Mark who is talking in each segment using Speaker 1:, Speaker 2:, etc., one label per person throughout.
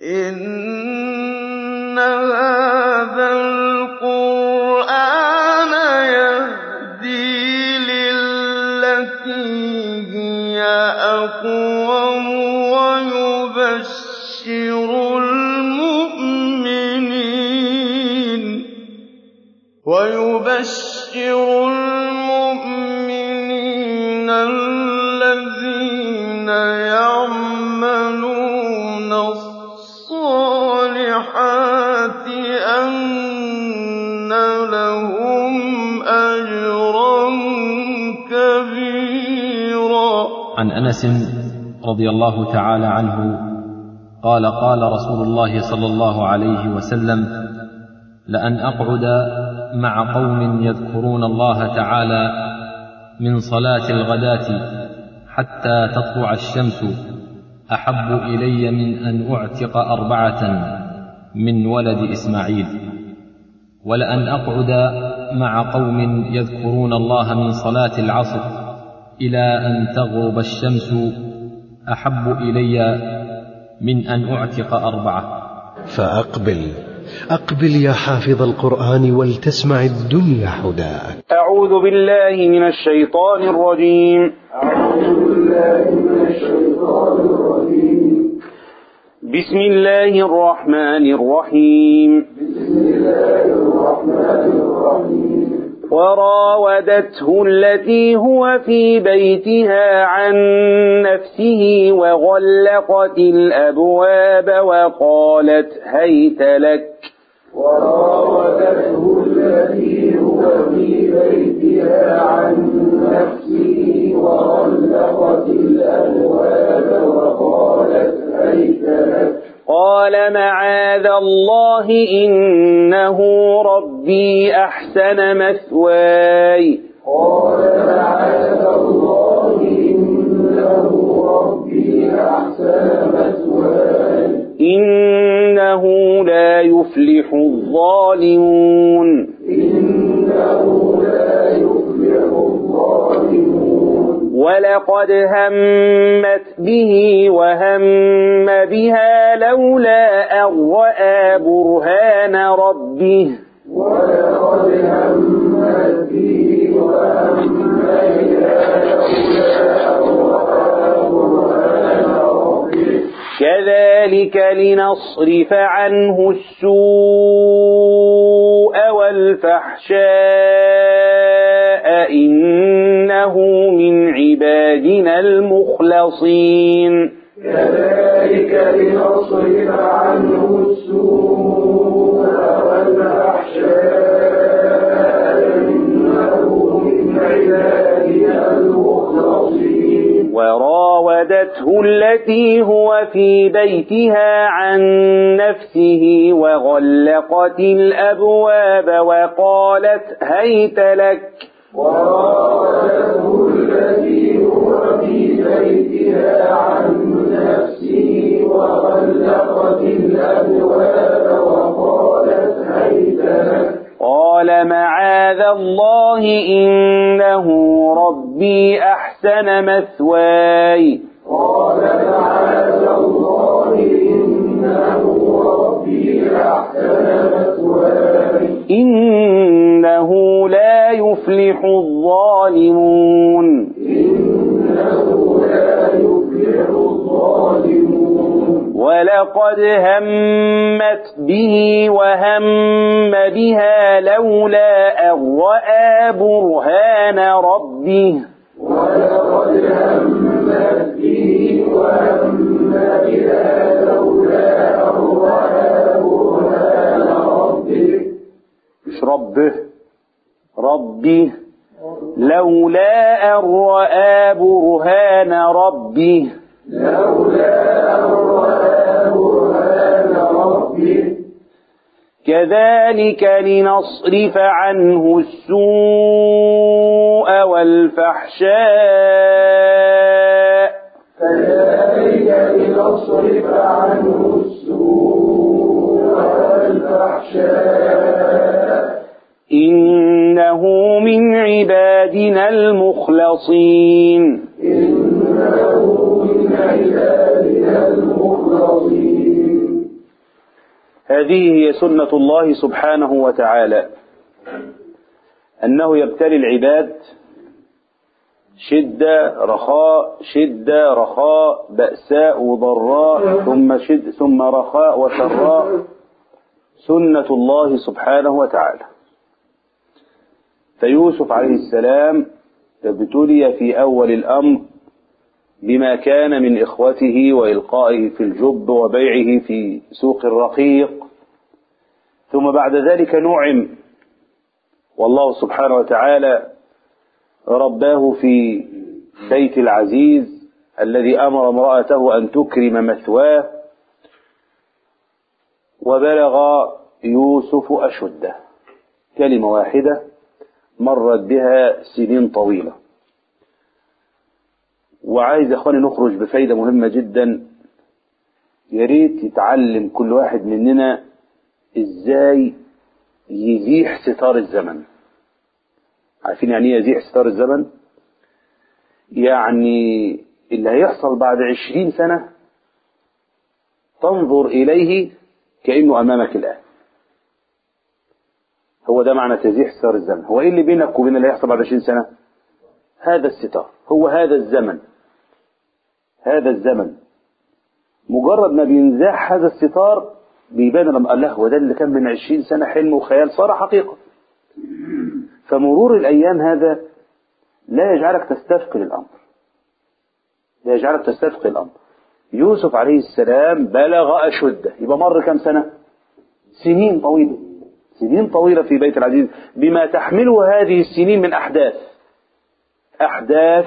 Speaker 1: إِنَّ هَٰذَا الْقُرْآنَ يَهْدِي لِلَّتِي هِيَ أَقْوَمُ وَيُبَشِّرُ الْمُؤْمِنِينَ الَّذِينَ يَعْمَلُونَ الصَّالِحَاتِ أَنَّ لَهُمْ أَجْرًا كَبِيرًا
Speaker 2: عن انس رضي الله تعالى عنه قال قال رسول الله صلى الله عليه وسلم لان اقعد مع قوم يذكرون الله تعالى من صلاه الغداه حتى تطلع الشمس احب الي من ان اعتق اربعه من ولد اسماعيل ولان اقعد مع قوم يذكرون الله من صلاه العصر الى ان تغرب الشمس احب الي من ان اعتق اربعه
Speaker 3: فأقبل أقبل يا حافظ القرآن ولتسمع الدنيا حداك
Speaker 4: أعوذ بالله من الشيطان الرجيم بسم الله الرحمن الرحيم وراودته التي هو في بيتها عن نفسه وغلقت الأبواب وقالت هيت لك
Speaker 5: وراودته التي هو في بيتها عن نفسه وغلقت الأبواب وقالت هيت لك
Speaker 4: قال معاذ الله إنه ربي أحسن مثواي
Speaker 5: قال معاذ الله إنه ربي أحسن مثواي
Speaker 4: إنه لا يفلح الظالمون
Speaker 5: إنه لا يفلح الظالمون
Speaker 4: ولقد همت به وهم بها لولا أن رأى برهان ربه
Speaker 5: ولقد همت به وهم بها لولا أن رأى برهان ربه
Speaker 4: كذلك لنصرف عنه السوء والفحشاء إنه من عبادنا المخلصين
Speaker 5: كذلك لنصرف عنه السوء والفحشاء إنه من عبادنا المخلصين
Speaker 4: وراودته التي هو في بيتها عن نفسه وغلقت الأبواب وقالت هيت لك
Speaker 5: وراودته التي هو في بيتها عن نفسه وغلقت الأبواب وقالت هيت لك
Speaker 4: قال معاذ الله إنه ربي أحسن مثواي
Speaker 5: قال معاذ الله إنه ربي أحسن مثواي
Speaker 4: إنه لا يفلح الظالمون
Speaker 5: إنه لا يفلح الظالمون
Speaker 4: ولقد همت به وهم بها لولا أن رأى برهان ربه
Speaker 5: ولقد همت به وهم بها لولا أن رأى برهان ربه
Speaker 4: مش ربه ربه لولا أن رأى برهان ربه
Speaker 5: لولا أن رأى برهان ربه
Speaker 4: كذلك لنصرف عنه السوء والفحشاء
Speaker 5: كذلك لنصرف عنه السوء والفحشاء
Speaker 4: إنه من عبادنا المخلصين
Speaker 5: إنه من عبادنا المخلصين
Speaker 4: هذه هي سنة الله سبحانه وتعالى أنه يبتلي العباد شدة رخاء شدة رخاء بأساء وضراء ثم شد ثم رخاء وسراء سنة الله سبحانه وتعالى فيوسف عليه السلام ابتلي في أول الأمر بما كان من إخوته وإلقائه في الجب وبيعه في سوق الرقيق ثم بعد ذلك نعم والله سبحانه وتعالى رباه في بيت العزيز الذي أمر امرأته أن تكرم مثواه وبلغ يوسف أشده كلمة واحدة مرت بها سنين طويلة وعايز يا اخواني نخرج بفايدة مهمة جدا يا ريت يتعلم كل واحد مننا ازاي يزيح ستار الزمن عارفين يعني ايه يزيح ستار الزمن يعني اللي هيحصل بعد عشرين سنة تنظر إليه كأنه أمامك الآن هو ده معنى تزيح ستار الزمن هو إيه اللي بينك وبين اللي هيحصل بعد عشرين سنة هذا الستار هو هذا الزمن هذا الزمن مجرد ما بينزاح هذا الستار بيبان لما قال له هو ده اللي كان من عشرين سنة حلم وخيال صار حقيقة فمرور الأيام هذا لا يجعلك تستثقل الأمر لا يجعلك تستثقل الأمر يوسف عليه السلام بلغ أشده يبقى مر كم سنة سنين طويلة سنين طويلة في بيت العزيز بما تحمله هذه السنين من أحداث أحداث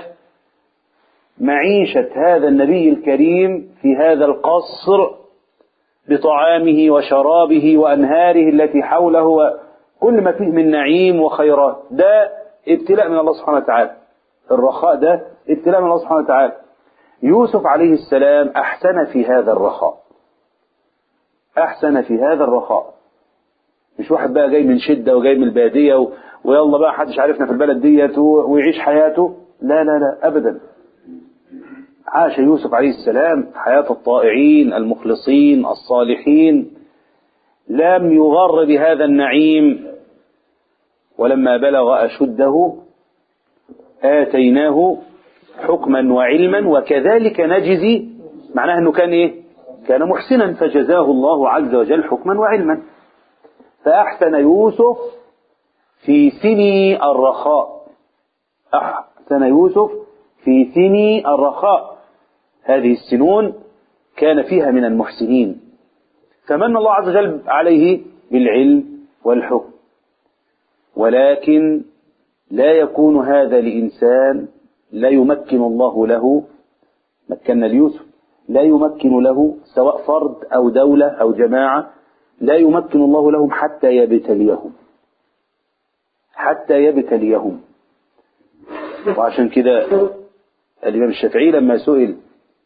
Speaker 4: معيشة هذا النبي الكريم في هذا القصر بطعامه وشرابه وأنهاره التي حوله وكل ما فيه من نعيم وخيرات ده ابتلاء من الله سبحانه وتعالى الرخاء ده ابتلاء من الله سبحانه وتعالى يوسف عليه السلام أحسن في هذا الرخاء أحسن في هذا الرخاء مش واحد بقى جاي من شدة وجاي من البادية و... ويلا بقى حدش عارفنا في البلد ديت ويعيش حياته لا لا لا أبدا عاش يوسف عليه السلام حياة الطائعين المخلصين الصالحين لم يغر بهذا النعيم ولما بلغ أشده آتيناه حكما وعلما وكذلك نجزي معناه أنه كان إيه كان محسنا فجزاه الله عز وجل حكما وعلما فأحسن يوسف في سني الرخاء أحسن يوسف في سني الرخاء هذه السنون كان فيها من المحسنين فمن الله عز وجل عليه بالعلم والحكم ولكن لا يكون هذا لإنسان لا يمكن الله له مكن ليوسف لا يمكن له سواء فرد أو دولة أو جماعة لا يمكن الله لهم حتى يبتليهم حتى يبتليهم وعشان كده الإمام الشافعي لما سئل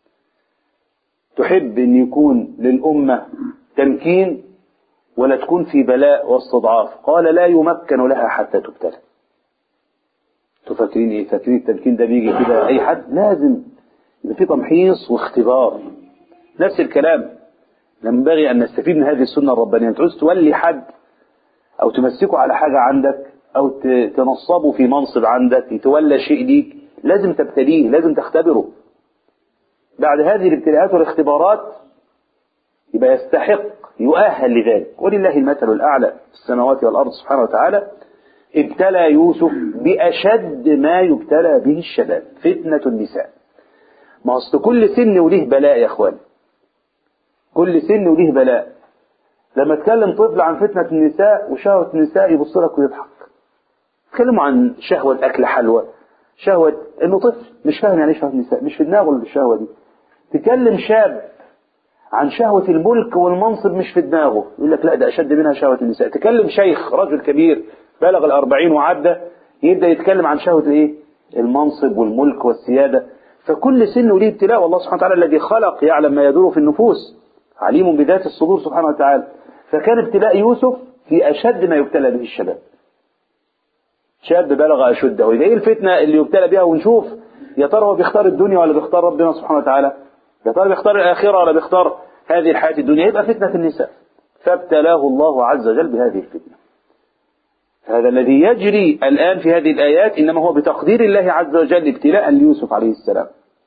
Speaker 4: تحب أن يكون للأمة تمكين ولا تكون في بلاء واستضعاف قال لا يمكن لها حتى تبتلى تفكرين ايه فاكرين التمكين ده بيجي كده اي حد لازم يبقى في تمحيص واختبار نفس الكلام ينبغي ان نستفيد من هذه السنه الربانيه تعوز تولي حد او تمسكه على حاجه عندك او تنصبه في منصب عندك يتولى شيء ليك لازم تبتليه لازم تختبره بعد هذه الابتلاءات والاختبارات يبقى يستحق يؤهل لذلك ولله المثل الأعلى في السماوات والأرض سبحانه وتعالى ابتلى يوسف بأشد ما يبتلى به الشباب فتنة النساء ما أصل كل سن وليه بلاء يا أخوان كل سن وليه بلاء لما تكلم طفل عن فتنة النساء وشهوة النساء يبص لك ويضحك تكلموا عن شهوة أكل حلوى شهوة إنه طفل مش فاهم يعني إيه شهوة النساء مش في دماغه الشهوة دي تكلم شاب عن شهوة الملك والمنصب مش في دماغه يقول لك لا ده أشد منها شهوة النساء تكلم شيخ رجل كبير بلغ الأربعين وعدى يبدأ يتكلم عن شهوة الإيه المنصب والملك والسيادة فكل سن وليه ابتلاء والله سبحانه وتعالى الذي خلق يعلم ما يدور في النفوس عليم بذات الصدور سبحانه وتعالى فكان ابتلاء يوسف في أشد ما يبتلى به الشباب شاب بلغ أشده وإذا إيه الفتنة اللي يبتلى بها ونشوف يا ترى هو بيختار الدنيا ولا بيختار ربنا سبحانه وتعالى يا ترى بيختار الآخرة ولا بيختار هذه الحياة الدنيا يبقى فتنة النساء فابتلاه الله عز وجل بهذه الفتنة هذا الذي يجري الآن في هذه الآيات إنما هو بتقدير الله عز وجل ابتلاء ليوسف عليه السلام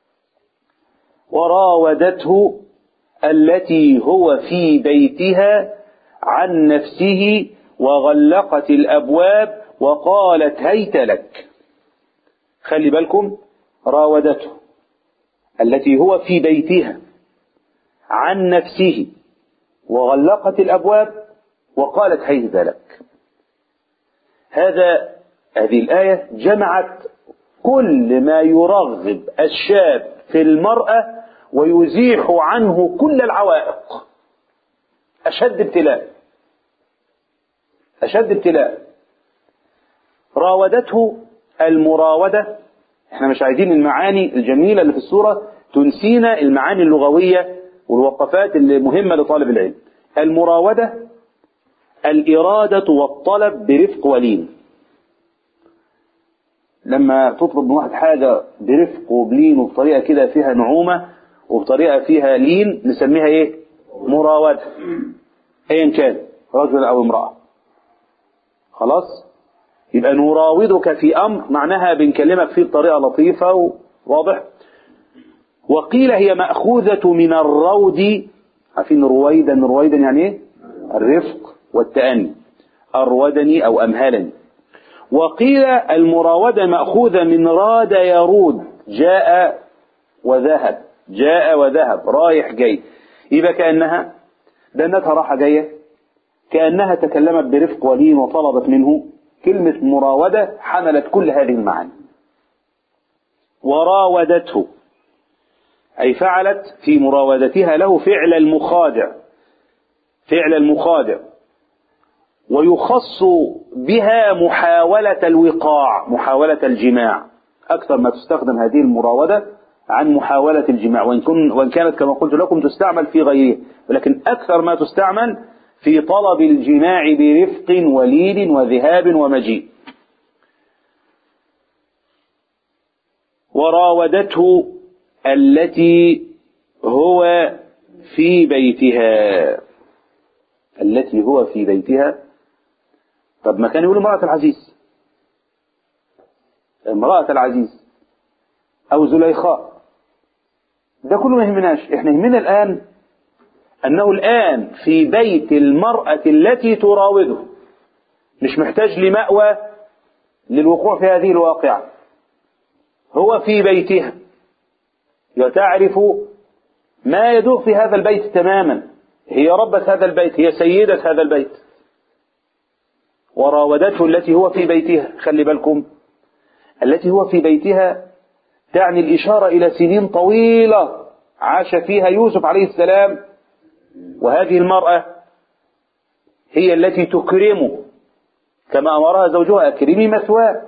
Speaker 4: وراودته التي هو في بيتها عن نفسه وغلقت الأبواب وقالت هيت لك خلي بالكم راودته التي هو في بيتها عن نفسه وغلقت الأبواب وقالت هيت لك هذا هذه الآية جمعت كل ما يرغب الشاب في المرأة ويزيح عنه كل العوائق أشد ابتلاء أشد ابتلاء راودته المراودة احنا مش عايزين المعاني الجميلة اللي في السورة تنسينا المعاني اللغوية والوقفات اللي مهمة لطالب العلم المراودة الإرادة والطلب برفق ولين لما تطلب من واحد حاجة برفق وبلين وبطريقة كده فيها نعومة وبطريقة فيها لين نسميها ايه مراودة ايا كان رجل او امرأة خلاص يبقى نراودك في امر معناها بنكلمك فيه بطريقة لطيفة وواضح وقيل هي مأخوذة من الرود عارفين رويدا رويدا يعني ايه الرفق والتأني أرودني أو أمهلني وقيل المراودة مأخوذة من راد يرود جاء وذهب جاء وذهب رايح جاي يبقى كأنها دنتها راحة جاية كأنها تكلمت برفق ولين وطلبت منه كلمة مراودة حملت كل هذه المعاني وراودته أي فعلت في مراودتها له فعل المخادع فعل المخادع ويخص بها محاولة الوقاع محاولة الجماع أكثر ما تستخدم هذه المراودة عن محاولة الجماع وإن, كن وإن كانت كما قلت لكم تستعمل في غيره ولكن أكثر ما تستعمل في طلب الجماع برفق ولين وذهاب ومجيء وراودته التي هو في بيتها التي هو في بيتها طب ما كان يقول امرأة العزيز امرأة العزيز أو زليخاء ده كله ما يهمناش احنا يهمنا الآن أنه الآن في بيت المرأة التي تراوده مش محتاج لمأوى للوقوع في هذه الواقعة هو في بيتها وتعرف ما يدور في هذا البيت تماما هي ربة هذا البيت هي سيدة هذا البيت وراودته التي هو في بيتها خلي بالكم التي هو في بيتها تعني الإشارة إلى سنين طويلة عاش فيها يوسف عليه السلام وهذه المرأة هي التي تكرمه كما أمرها زوجها أكرمي مثواه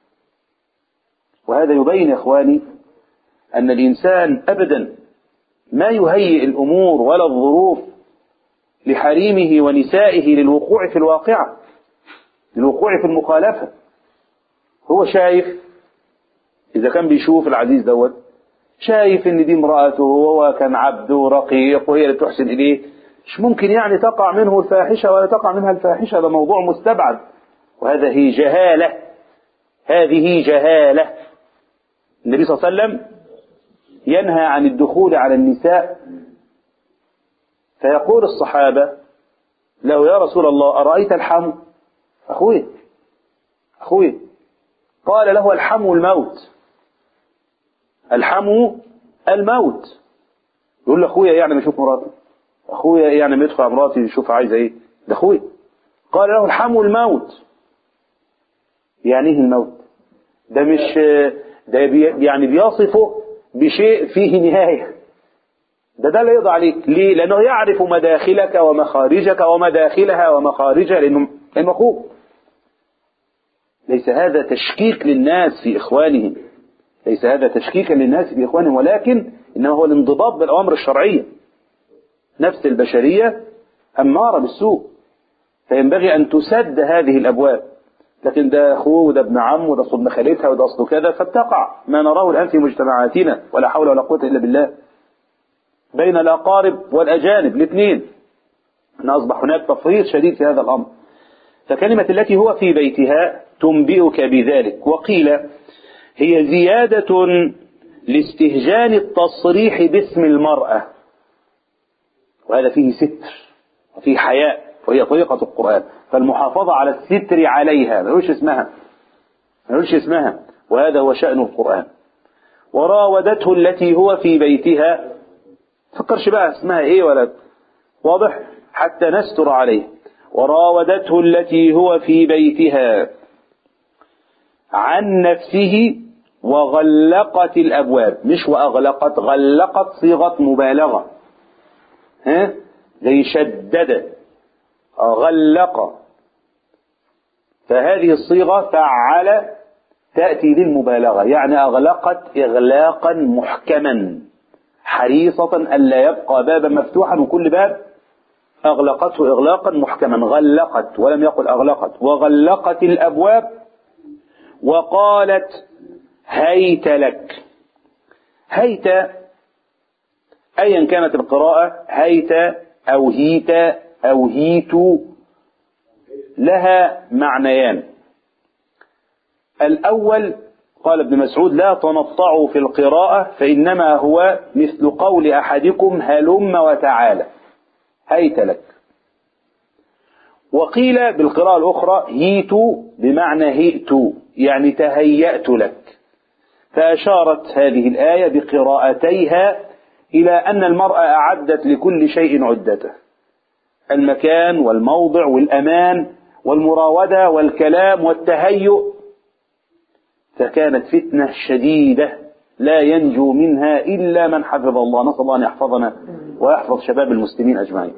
Speaker 4: وهذا يبين يا إخواني أن الإنسان أبدا ما يهيئ الأمور ولا الظروف لحريمه ونسائه للوقوع في الواقعة للوقوع في المخالفة هو شايف إذا كان بيشوف العزيز دوت شايف إن دي امرأته وهو كان عبده رقيق وهي اللي تحسن إليه مش ممكن يعني تقع منه الفاحشة ولا تقع منها الفاحشة ده موضوع مستبعد وهذا هي جهالة هذه جهالة النبي صلى الله عليه وسلم ينهى عن الدخول على النساء فيقول الصحابة له يا رسول الله أرأيت الحمو أخوي أخوي قال له الحمو الموت الحمو الموت يقول له أخويا يعني ما يشوف مراتي أخويا يعني ما يدخل على مراتي يشوف عايزة إيه ده أخويا قال له الحمو الموت يعني إيه الموت ده مش ده بي يعني بيصفه بشيء فيه نهاية ده ده لا يقضى عليك ليه لأنه يعرف مداخلك ومخارجك ومداخلها ومخارجها لأنه لأنه أخوك ليس هذا تشكيك للناس في إخوانهم ليس هذا تشكيكا للناس في إخوانهم ولكن إنما هو الانضباط بالأوامر الشرعية نفس البشرية أمارة بالسوء فينبغي أن تسد هذه الأبواب لكن ده أخوه وده ابن عم وده صدم خالتها وده أصله كذا فبتقع ما نراه الآن في مجتمعاتنا ولا حول ولا قوة إلا بالله بين الأقارب والأجانب الاثنين أن أصبح هناك تفريط شديد في هذا الأمر فكلمة التي هو في بيتها تنبئك بذلك وقيل هي زيادة لاستهجان التصريح باسم المرأة وهذا فيه ستر وفيه حياء وهي طريقة القرآن فالمحافظة على الستر عليها ما يقولش اسمها ما يقولش اسمها وهذا هو شأن القرآن وراودته التي هو في بيتها فكرش بقى اسمها ايه ولا واضح حتى نستر عليه وراودته التي هو في بيتها عن نفسه وغلقت الأبواب مش وأغلقت غلقت صيغة مبالغة ها زي شدد غلق فهذه الصيغة فعل تأتي للمبالغة يعني أغلقت إغلاقا محكما حريصة ألا يبقى بابا مفتوحا وكل باب أغلقته إغلاقا محكما غلقت ولم يقل أغلقت وغلقت الأبواب وقالت هيت لك هيت أيا كانت القراءة هيت أو هيت أو هيت لها معنيان الأول قال ابن مسعود لا تنطعوا في القراءة فإنما هو مثل قول أحدكم هلم وتعالى هيت لك وقيل بالقراءة الأخرى هيت بمعنى هئت يعني تهيأت لك فأشارت هذه الآية بقراءتيها إلى أن المرأة أعدت لكل شيء عدته المكان والموضع والأمان والمراودة والكلام والتهيؤ فكانت فتنة شديدة لا ينجو منها إلا من حفظ الله نسأل الله أن يحفظنا ويحفظ شباب المسلمين أجمعين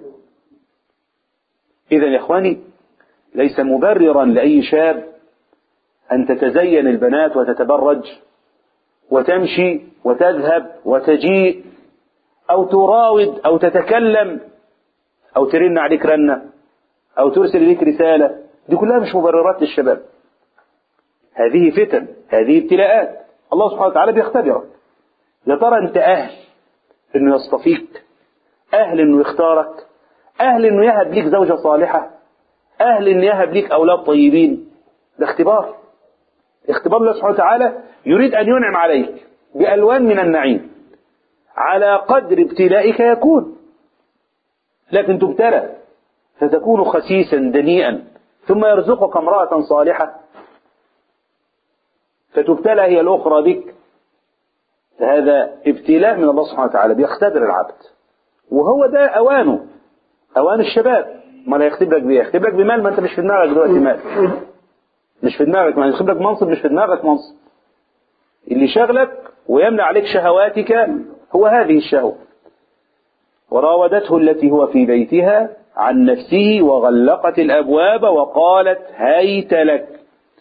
Speaker 4: إذا يا إخواني ليس مبررا لأي شاب أن تتزين البنات وتتبرج وتمشي وتذهب وتجيء أو تراود أو تتكلم أو ترن عليك رنة أو ترسل إليك رسالة دي كلها مش مبررات للشباب هذه فتن هذه ابتلاءات الله سبحانه وتعالى بيختبرك يا ترى أنت أهل إنه يصطفيك أهل إنه يختارك أهل إنه يهب ليك زوجة صالحة أهل إنه يهب ليك أولاد طيبين ده اختبار اختبار الله سبحانه وتعالى يريد أن ينعم عليك بألوان من النعيم على قدر ابتلائك يكون لكن تبتلى فتكون خسيسا دنيئا ثم يرزقك امرأة صالحة فتبتلى هي الأخرى بك فهذا ابتلاء من الله سبحانه وتعالى بيختبر العبد وهو ده أوانه أوان الشباب ما لا يختبرك بيه يختبرك بمال ما أنت مش في دماغك دلوقتي مال مش في دماغك ما يختبرك منصب مش في دماغك منصب اللي شغلك ويمنع عليك شهواتك هو هذه الشهوة وراودته التي هو في بيتها عن نفسه وغلقت الأبواب وقالت هيت لك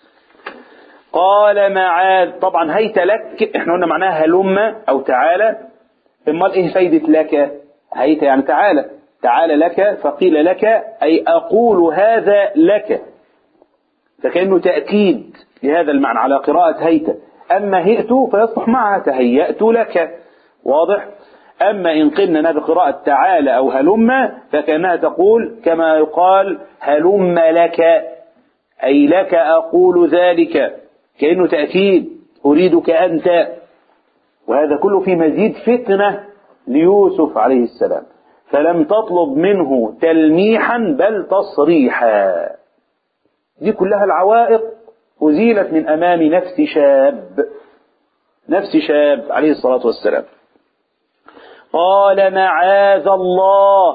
Speaker 4: قال معاذ طبعا هيت لك احنا قلنا معناها هلم أو تعالى امال ايه فايدة لك هيت يعني تعالى تعالى لك فقيل لك أي أقول هذا لك فكأنه تأكيد لهذا المعنى على قراءة هيت أما هئت فيصلح معها تهيأت لك واضح أما إن قلنا بقراءة تعالى أو هلم فكأنها تقول كما يقال هلم لك أي لك أقول ذلك كأنه تأكيد أريدك أنت وهذا كله في مزيد فتنة ليوسف عليه السلام فلم تطلب منه تلميحا بل تصريحا دي كلها العوائق أزيلت من أمام نفس شاب نفس شاب عليه الصلاة والسلام قال معاذ الله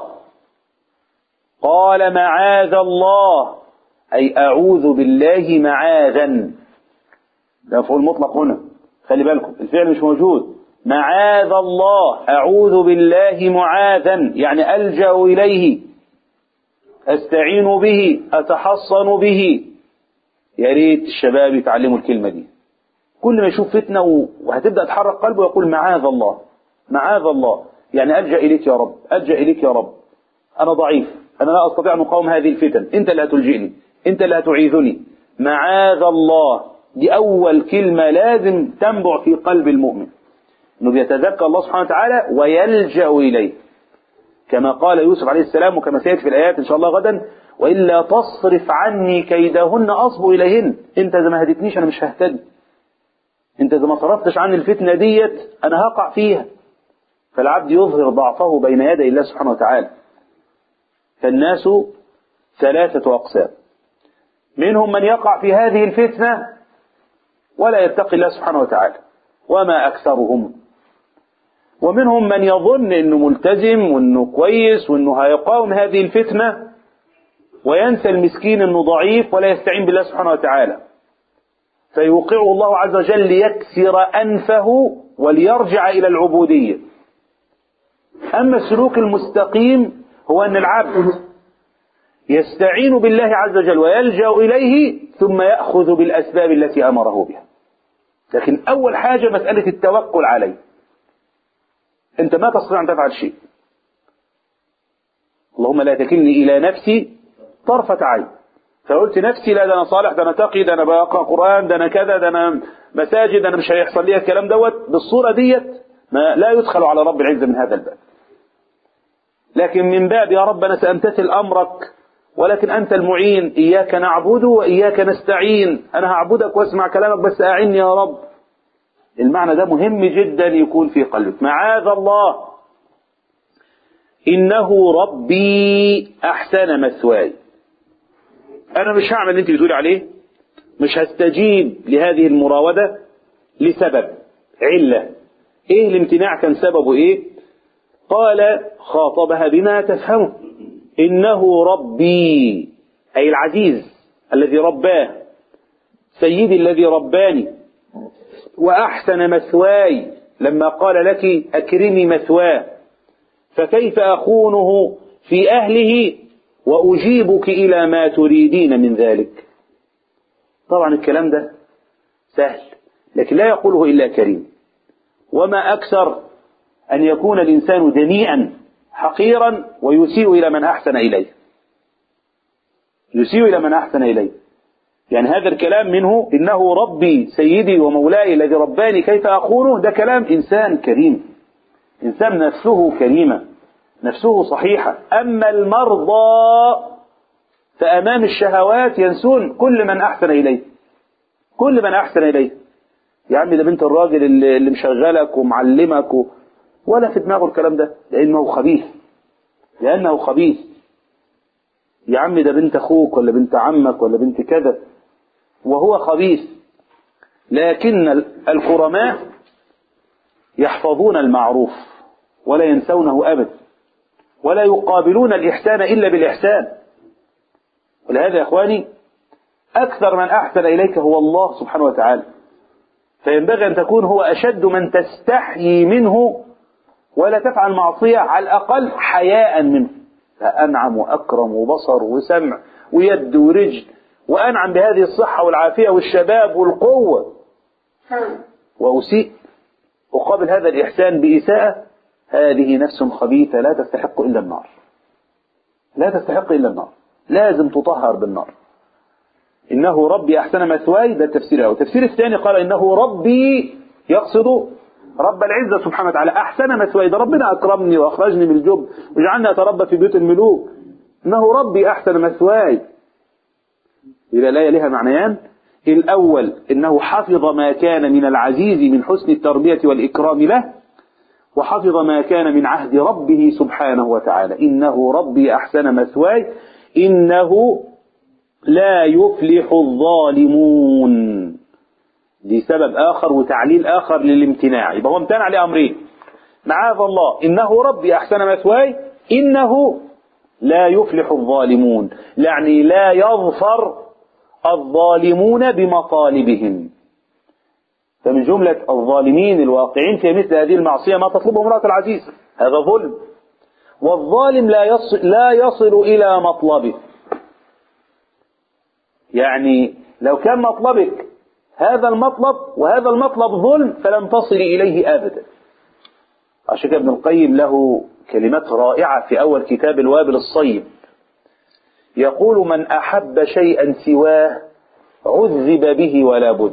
Speaker 4: قال معاذ الله أي أعوذ بالله معاذا ده مفعول مطلق هنا خلي بالكم الفعل مش موجود معاذ الله أعوذ بالله معاذا يعني ألجأ إليه أستعين به أتحصن به يا ريت الشباب يتعلموا الكلمة دي كل ما يشوف فتنة وهتبدأ تحرك قلبه يقول معاذ الله معاذ الله يعني ألجأ إليك يا رب ألجأ إليك يا رب أنا ضعيف أنا لا أستطيع أن أقاوم هذه الفتن أنت اللي هتلجئني أنت اللي هتعيذني معاذ الله دي أول كلمة لازم تنبع في قلب المؤمن أنه بيتذكر الله سبحانه وتعالى ويلجأ إليه كما قال يوسف عليه السلام وكما سيأتي في الآيات إن شاء الله غدا وإلا تصرف عني كيدهن أصب إليهن أنت إذا ما هدتنيش أنا مش ههتدي أنت إذا ما صرفتش عني الفتنة ديت أنا هقع فيها فالعبد يظهر ضعفه بين يدي الله سبحانه وتعالى فالناس ثلاثة أقسام منهم من يقع في هذه الفتنة ولا يتقي الله سبحانه وتعالى وما أكثرهم ومنهم من يظن أنه ملتزم وأنه كويس وأنه هيقاوم هذه الفتنة وينسى المسكين أنه ضعيف ولا يستعين بالله سبحانه وتعالى فيوقعه الله عز وجل ليكسر أنفه وليرجع إلى العبودية أما السلوك المستقيم هو أن العبد يستعين بالله عز وجل ويلجأ إليه ثم يأخذ بالأسباب التي أمره بها لكن أول حاجة مسألة التوكل عليه أنت ما تستطيع أن تفعل شيء اللهم لا تكلني إلى نفسي طرفة عين فقلت نفسي لا ده أنا صالح ده أنا تقي ده أنا بقرأ قرآن ده أنا كذا ده أنا مساجد ده أنا مش هيحصل لي الكلام دوت بالصورة ديت ما لا يدخل على رب العزة من هذا الباب لكن من باب يا رب أنا سأمتثل أمرك ولكن أنت المعين إياك نعبد وإياك نستعين أنا هعبدك واسمع كلامك بس أعني يا رب المعنى ده مهم جدا يكون في قلبك معاذ الله إنه ربي أحسن مثواي أنا مش هعمل اللي أنت بتقولي عليه مش هستجيب لهذه المراودة لسبب علة إيه الامتناع كان سببه إيه قال خاطبها بما تفهمه إنه ربي أي العزيز الذي رباه سيدي الذي رباني وأحسن مثواي لما قال لك أكرمي مثواه فكيف أخونه في أهله وأجيبك إلى ما تريدين من ذلك طبعا الكلام ده سهل لكن لا يقوله إلا كريم وما أكثر أن يكون الإنسان دنيئا حقيرا ويسيء إلى من أحسن إليه يسيء إلى من أحسن إليه يعني هذا الكلام منه إنه ربي سيدي ومولاي الذي رباني كيف أخونه ده كلام إنسان كريم إنسان نفسه كريمة نفسه صحيحة أما المرضى فأمام الشهوات ينسون كل من أحسن إليه كل من أحسن إليه يا عمي ده بنت الراجل اللي اللي مشغلك ومعلمك و... ولا في دماغه الكلام ده لأنه خبيث لأنه خبيث يا عمي ده بنت أخوك ولا بنت عمك ولا بنت كذا وهو خبيث لكن الكرماء يحفظون المعروف ولا ينسونه أبدا ولا يقابلون الإحسان إلا بالإحسان ولهذا يا إخواني أكثر من أحسن إليك هو الله سبحانه وتعالى فينبغي أن تكون هو أشد من تستحيي منه ولا تفعل معصية على الأقل حياء منه فأنعم وأكرم وبصر وسمع ويد ورجل وأنعم بهذه الصحة والعافية والشباب والقوة وأسيء أقابل هذا الإحسان بإساءة هذه نفس خبيثة لا تستحق إلا النار لا تستحق إلا النار لازم تطهر بالنار إنه ربي أحسن مثواي ده التفسير الأول التفسير الثاني قال إنه ربي يقصد رب العزة سبحانه وتعالى أحسن مثواي ده ربنا أكرمني وأخرجني من الجب وجعلني أتربى في بيوت الملوك إنه ربي أحسن مثواي إذا لا لها معنيان الأول إنه حفظ ما كان من العزيز من حسن التربية والإكرام له وحفظ ما كان من عهد ربه سبحانه وتعالى إنه ربي أحسن مثواي إنه لا يفلح الظالمون دي سبب آخر وتعليل آخر للامتناع يبقى هو امتنع لأمرين معاذ الله إنه ربي أحسن مثواي إنه لا يفلح الظالمون يعني لا يظفر الظالمون بمطالبهم فمن جملة الظالمين الواقعين في مثل هذه المعصية ما تطلبه امرأة العزيز هذا ظلم والظالم لا يصل, لا يصل إلى مطلبه يعني لو كان مطلبك هذا المطلب وهذا المطلب ظلم فلن تصل إليه أبدا عشان كده ابن القيم له كلمات رائعة في أول كتاب الوابل الصيب يقول من أحب شيئا سواه عذب به ولا بد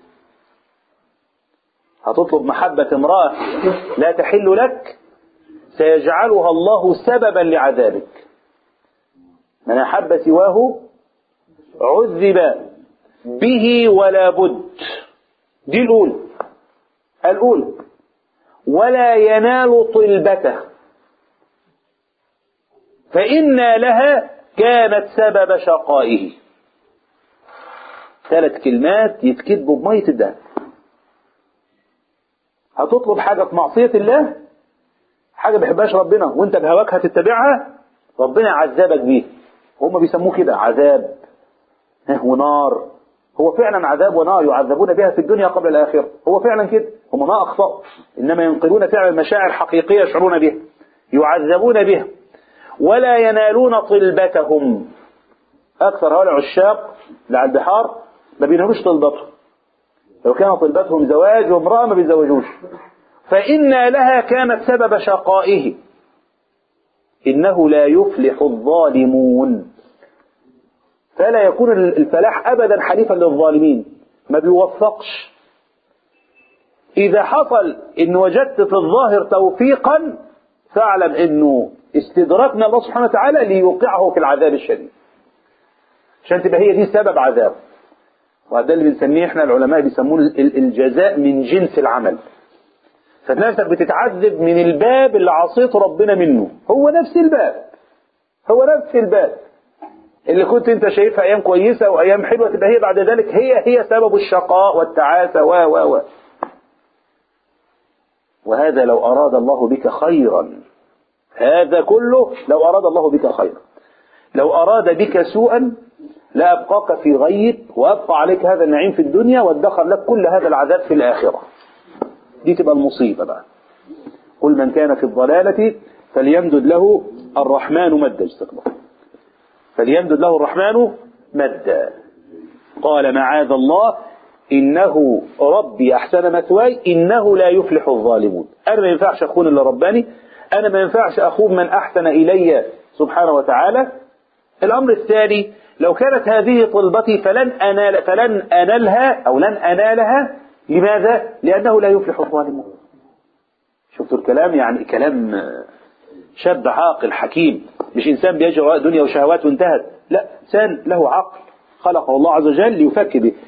Speaker 4: هتطلب محبة امرأة لا تحل لك سيجعلها الله سببا لعذابك من أحب سواه عذب به ولا بد دي الأولى الأولى ولا ينال طلبته فإن لها كانت سبب شقائه ثلاث كلمات يتكتبوا بمية الدهب هتطلب حاجة في معصية الله حاجة بيحبهاش ربنا وانت بهواك هتتبعها ربنا يعذبك بيه هم بيسموه كده عذاب ها، ونار هو فعلا عذاب ونار يعذبون بها في الدنيا قبل الآخرة هو فعلا كده هم ما أخطأوا إنما ينقلون فعلا مشاعر حقيقية يشعرون بها يعذبون بها ولا ينالون طلبتهم أكثر هؤلاء العشاق اللي على البحار ما بينالوش طلبتهم لو كان طلبتهم زواج وامرأة ما بيتزوجوش فإن لها كانت سبب شقائه إنه لا يفلح الظالمون فلا يكون الفلاح أبدا حليفا للظالمين ما بيوفقش إذا حصل إن وجدت في الظاهر توفيقا فاعلم إنه استدراك من الله سبحانه وتعالى ليوقعه في العذاب الشديد عشان تبقى هي دي سبب عذاب وده اللي بنسميه احنا العلماء بيسموه ال- الجزاء من جنس العمل فنفسك بتتعذب من الباب اللي عصيت ربنا منه هو نفس الباب هو نفس الباب اللي كنت انت شايفها ايام كويسه وايام حلوه تبقى هي بعد ذلك هي هي سبب الشقاء والتعاسه و و و وهذا لو اراد الله بك خيرا هذا كله لو اراد الله بك خيرا لو اراد بك سوءا لابقاك في غيب وابقى عليك هذا النعيم في الدنيا وادخر لك كل هذا العذاب في الاخره دي تبقى المصيبه بقى قل من كان في الضلاله فليمدد له الرحمن مدا استقبال فليمدد له الرحمن مدا قال معاذ الله إنه ربي أحسن مثواي إنه لا يفلح الظالمون أنا ما ينفعش أخون إلا رباني أنا ما ينفعش أخون من أحسن إلي سبحانه وتعالى الأمر الثاني لو كانت هذه طلبتي فلن أنال فلن أنالها أو لن أنالها لماذا؟ لأنه لا يفلح الظالمون شفتوا الكلام يعني كلام شاب عاقل حكيم مش إنسان بيجري وراء دنيا وشهوات وانتهت لا إنسان له عقل خلقه الله عز وجل ليفك به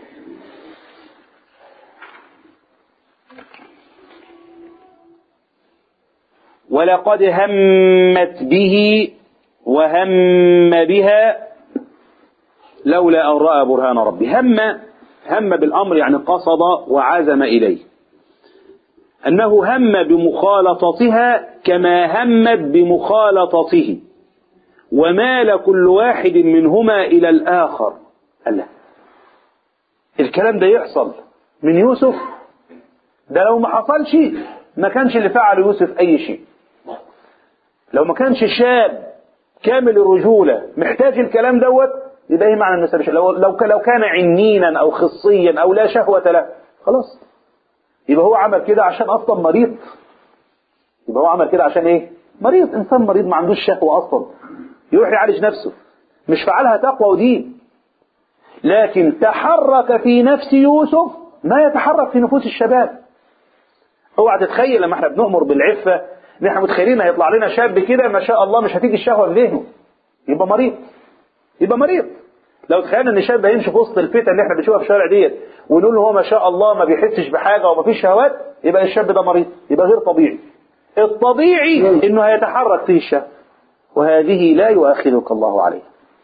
Speaker 4: ولقد همت به وهم بها لولا أن رأى برهان ربي هم هم بالأمر يعني قصد وعزم إليه أنه هم بمخالطتها كما همت بمخالطته ومال كل واحد منهما إلى الآخر الله الكلام ده يحصل من يوسف ده لو ما حصلش ما كانش اللي فعل يوسف أي شيء لو ما كانش شاب كامل الرجولة محتاج الكلام دوت يبقى ايه معنى المسألة لو لو لو كان عنينا أو خصيا أو لا شهوة له خلاص يبقى هو عمل كده عشان أصلا مريض يبقى هو عمل كده عشان إيه مريض إنسان مريض ما عندوش شهوة أصلا يروح يعالج نفسه مش فعلها تقوى ودين لكن تحرك في نفس يوسف ما يتحرك في نفوس الشباب اوعى تتخيل لما احنا بنؤمر بالعفة ان احنا متخيلين هيطلع لنا شاب كده ما شاء الله مش هتيجي الشهوة في ذهنه يبقى مريض يبقى مريض لو تخيلنا ان شاب هيمشي في وسط الفتن اللي احنا بنشوفها في الشارع ديت ونقول له هو ما شاء الله ما بيحسش بحاجة وما فيش شهوات يبقى الشاب ده مريض يبقى غير طبيعي الطبيعي انه هيتحرك فيه الشهوة وهذه لا يؤاخذك الله عليها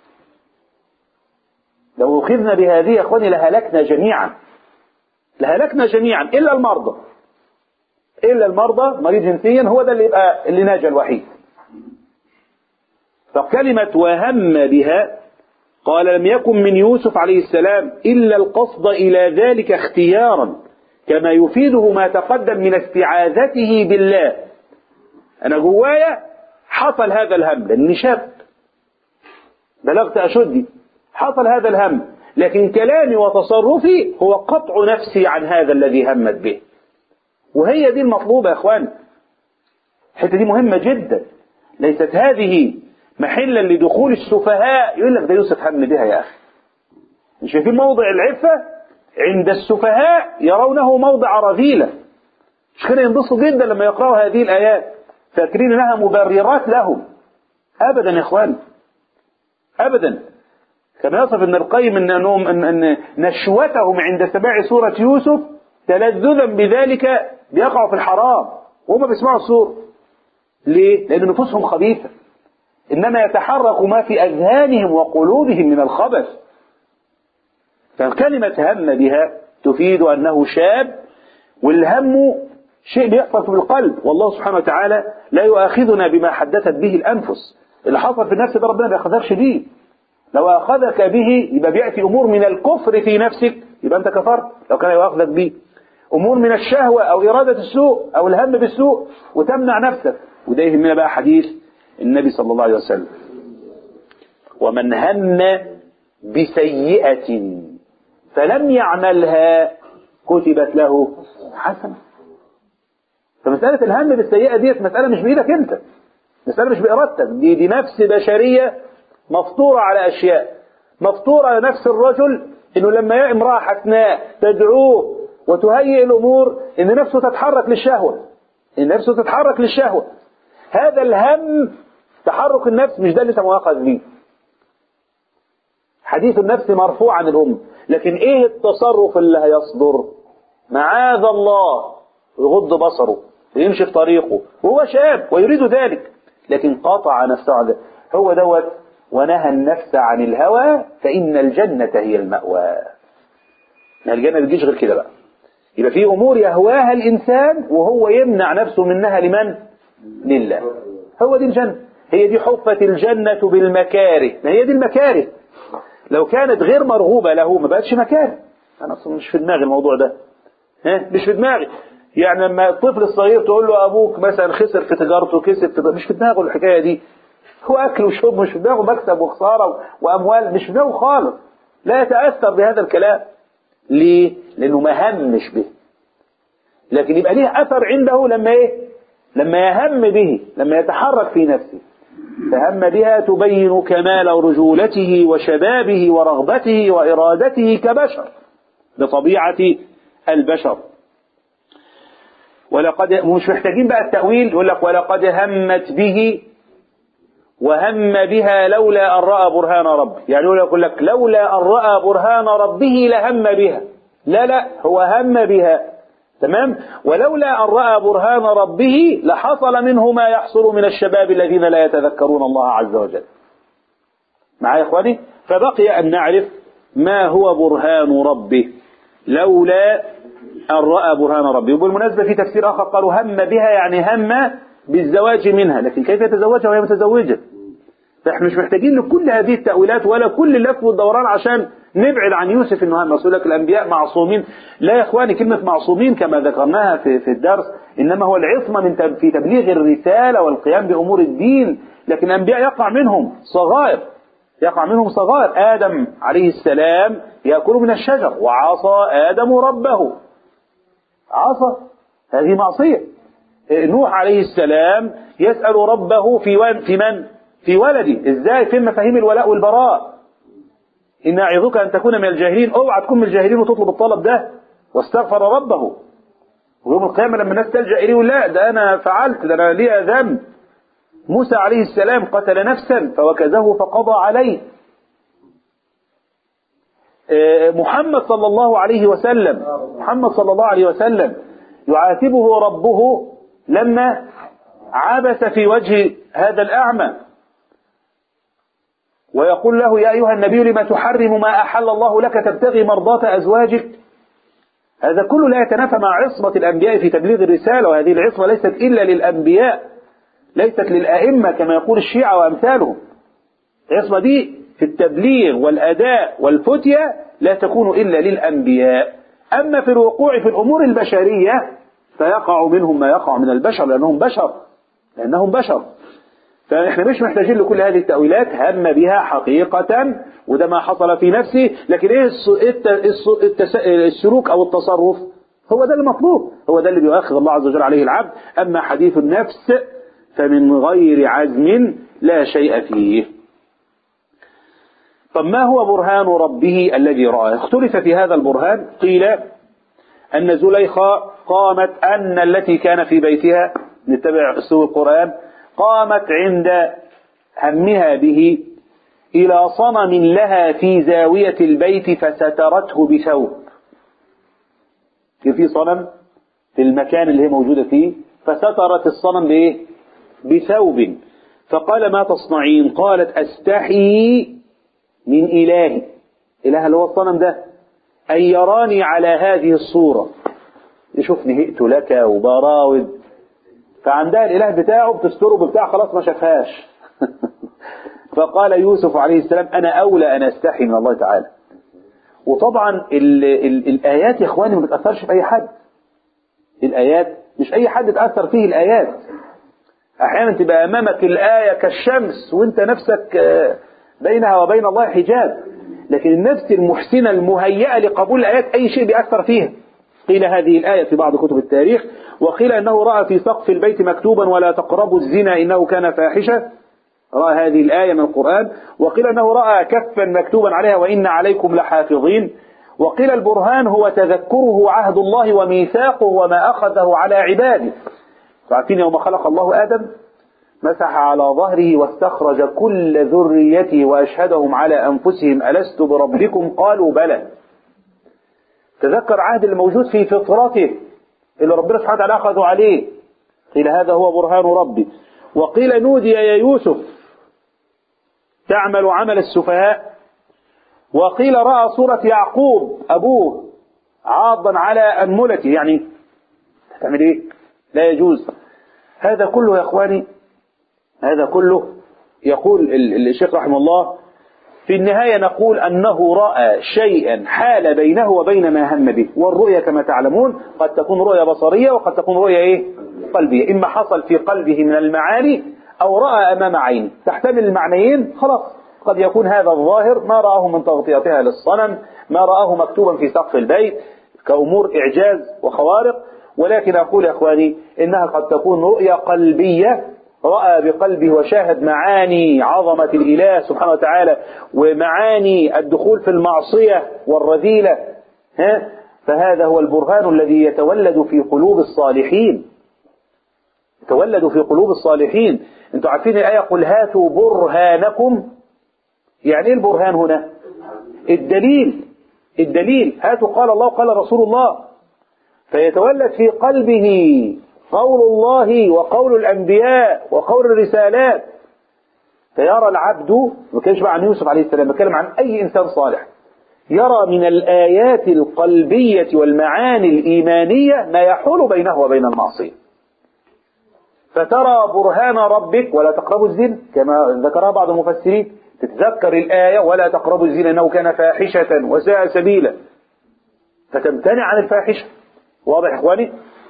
Speaker 4: لو أخذنا بهذه يا أخواني لهلكنا جميعا لهلكنا جميعا إلا المرضى إلا المرضى مريض جنسيا هو ده اللي يبقى اللي ناجى الوحيد فكلمة وهم بها قال لم يكن من يوسف عليه السلام إلا القصد إلى ذلك اختيارا كما يفيده ما تقدم من استعاذته بالله أنا جوايا حصل هذا الهم لأني شاب بلغت أشدي حصل هذا الهم لكن كلامي وتصرفي هو قطع نفسي عن هذا الذي همت به وهي دي المطلوبة يا اخوان الحته دي مهمة جدا ليست هذه محلا لدخول السفهاء يقول لك ده يوسف هم بها يا أخي مش شايفين موضع العفة عند السفهاء يرونه موضع رذيلة مش كده ينبسطوا جدا لما يقرأوا هذه الآيات فاكرين انها مبررات لهم ابدا يا اخوان ابدا كما يصف ابن القيم ان انهم ان, أن نشوتهم عند سماع سوره يوسف تلذذا بذلك بيقعوا في الحرام وهم بيسمعوا السوره ليه؟ لان نفوسهم خبيثه انما يتحرك ما في اذهانهم وقلوبهم من الخبث فالكلمه هم بها تفيد انه شاب والهم شيء بيحصل في القلب والله سبحانه وتعالى لا يؤاخذنا بما حدثت به الأنفس اللي حصل في النفس ده ربنا ما بيأخذكش بيه لو أخذك به يبقى بيأتي أمور من الكفر في نفسك يبقى أنت كفرت لو كان يؤاخذك به أمور من الشهوة أو إرادة السوء أو الهم بالسوء وتمنع نفسك وده يهمنا بقى حديث النبي صلى الله عليه وسلم ومن هم بسيئة فلم يعملها كتبت له حسنة فمسألة الهم بالسيئة ديت مسألة مش بإيدك أنت مسألة مش بإرادتك دي, دي نفس بشرية مفطورة على أشياء مفطورة على نفس الرجل إنه لما يأي امرأة حسناء تدعوه وتهيئ الأمور إن نفسه تتحرك للشهوة إن نفسه تتحرك للشهوة هذا الهم تحرك النفس مش ده اللي أنت مؤاخذ بيه حديث النفس مرفوع عن الأم لكن إيه التصرف اللي هيصدر معاذ الله يغض بصره ويمشي في طريقه وهو شاب ويريد ذلك لكن قاطع نفسه عن ذلك هو دوت ونهى النفس عن الهوى فإن الجنة هي المأوى ما الجنة بتجيش غير كده بقى يبقى في أمور يهواها الإنسان وهو يمنع نفسه منها لمن؟ لله هو دي الجنة هي دي حفة الجنة بالمكاره ما هي دي المكاره لو كانت غير مرغوبة له ما بقتش مكاره أنا أصلا مش في دماغي الموضوع ده ها مش في دماغي يعني لما الطفل الصغير تقول له ابوك مثلا خسر في تجارته كسب في مش في دماغه الحكايه دي هو اكل وشرب مش في دماغه مكسب وخساره واموال مش في دماغه خالص لا يتاثر بهذا الكلام ليه؟ لانه ما همش به لكن يبقى ليه اثر عنده لما ايه؟ لما يهم به لما يتحرك في نفسه فهم بها تبين كمال رجولته وشبابه ورغبته وارادته كبشر بطبيعه البشر ولقد مش محتاجين بقى التأويل يقول لك ولقد همت به وهم بها لولا أن رأى برهان ربه يعني يقول لك لولا أن رأى برهان ربه لهم بها لا لا هو هم بها تمام ولولا أن رأى برهان ربه لحصل منه ما يحصل من الشباب الذين لا يتذكرون الله عز وجل معايا يا إخواني فبقي أن نعرف ما هو برهان ربه لولا أن رأى برهان ربه وبالمناسبة في تفسير آخر قالوا هم بها يعني هم بالزواج منها لكن كيف يتزوجها وهي متزوجة فاحنا مش محتاجين لكل هذه التأويلات ولا كل اللف والدوران عشان نبعد عن يوسف انه هم يقول لك الانبياء معصومين لا يا اخواني كلمة معصومين كما ذكرناها في, في الدرس انما هو العصمة من في تبليغ الرسالة والقيام بامور الدين لكن الانبياء يقع منهم صغائر يقع منهم صغائر ادم عليه السلام ياكل من الشجر وعصى ادم ربه عصى هذه معصية نوح عليه السلام يسأل ربه في في من؟ في ولدي ازاي فين مفاهيم الولاء والبراء إن أعظك أن تكون من الجاهلين اوعى تكون من الجاهلين وتطلب الطلب ده واستغفر ربه ويوم القيامة لما الناس تلجأ إليه لا ده أنا فعلت ده أنا لي ذنب موسى عليه السلام قتل نفسا فوكزه فقضى عليه محمد صلى الله عليه وسلم محمد صلى الله عليه وسلم يعاتبه ربه لما عبس في وجه هذا الأعمى ويقول له يا أيها النبي لما تحرم ما أحل الله لك تبتغي مرضاة أزواجك هذا كله لا يتنافى مع عصمة الأنبياء في تبليغ الرسالة وهذه العصمة ليست إلا للأنبياء ليست للآئمة كما يقول الشيعة وأمثالهم العصمة دي في التبليغ والأداء والفتية لا تكون إلا للأنبياء أما في الوقوع في الأمور البشرية فيقع منهم ما يقع من البشر لأنهم بشر لأنهم بشر فإحنا مش محتاجين لكل هذه التأويلات هم بها حقيقة وده ما حصل في نفسه لكن إيه السلوك أو التصرف هو ده المطلوب هو ده اللي بيؤخذ الله عز وجل عليه العبد أما حديث النفس فمن غير عزم لا شيء فيه طب ما هو برهان ربه الذي رآه اختلف في هذا البرهان قيل أن زليخة قامت أن التي كان في بيتها نتبع أسلوب القرآن قامت عند همها به إلى صنم لها في زاوية البيت فسترته بثوب كان في صنم في المكان اللي هي موجودة فيه فسترت الصنم بإيه؟ بثوب فقال ما تصنعين قالت أستحي من إلهي إله اللي هو الصنم ده أن يراني على هذه الصورة يشوفني هئت لك وبراود فعندها الإله بتاعه بتستره بتاع خلاص ما شافهاش فقال يوسف عليه السلام أنا أولى أن أستحي من الله تعالى وطبعا ال ال الآيات يا إخواني ما بتأثرش في أي حد الآيات مش أي حد تأثر فيه الآيات أحيانا تبقى أمامك الآية كالشمس وأنت نفسك بينها وبين الله حجاب لكن النفس المحسنة المهيئة لقبول الآيات أي شيء بيأثر فيها قيل هذه الآية في بعض كتب التاريخ وقيل أنه رأى في سقف البيت مكتوبا ولا تقربوا الزنا إنه كان فاحشة رأى هذه الآية من القرآن وقيل أنه رأى كفا مكتوبا عليها وإن عليكم لحافظين وقيل البرهان هو تذكره عهد الله وميثاقه وما أخذه على عباده عارفين يوم خلق الله آدم مسح على ظهره واستخرج كل ذريته وأشهدهم على أنفسهم ألست بربكم قالوا بلى تذكر عهد الموجود في فطرته اللي ربنا سبحانه وتعالى أخذوا عليه قيل هذا هو برهان ربي وقيل نودي يا يوسف تعمل عمل السفهاء وقيل رأى صورة يعقوب أبوه عاضا على أنملته يعني تعمل إيه لا يجوز هذا كله يا إخواني هذا كله يقول الشيخ رحمه الله في النهاية نقول أنه رأى شيئا حال بينه وبين ما هم به والرؤية كما تعلمون قد تكون رؤية بصرية وقد تكون رؤية إيه؟ قلبية إما حصل في قلبه من المعاني أو رأى أمام عينه تحتمل المعنيين خلاص قد يكون هذا الظاهر ما رآه من تغطيتها للصنم ما رآه مكتوبا في سقف البيت كأمور إعجاز وخوارق ولكن أقول يا أخواني إنها قد تكون رؤية قلبية رأى بقلبه وشاهد معاني عظمة الإله سبحانه وتعالى ومعاني الدخول في المعصية والرذيلة ها؟ فهذا هو البرهان الذي يتولد في قلوب الصالحين يتولد في قلوب الصالحين انتوا عارفين الآية قل هاتوا برهانكم يعني ايه البرهان هنا الدليل الدليل هاتوا قال الله قال رسول الله فيتولد في قلبه قول الله وقول الأنبياء وقول الرسالات فيرى العبد ما كانش بقى عن يوسف عليه السلام بتكلم عن أي إنسان صالح يرى من الآيات القلبية والمعاني الإيمانية ما يحول بينه وبين المعصية فترى برهان ربك ولا تقربوا الزنا كما ذكرها بعض المفسرين تتذكر الآية ولا تقربوا الزنا إنه كان فاحشة وساء سبيلا فتمتنع عن الفاحشة واضح يا إخواني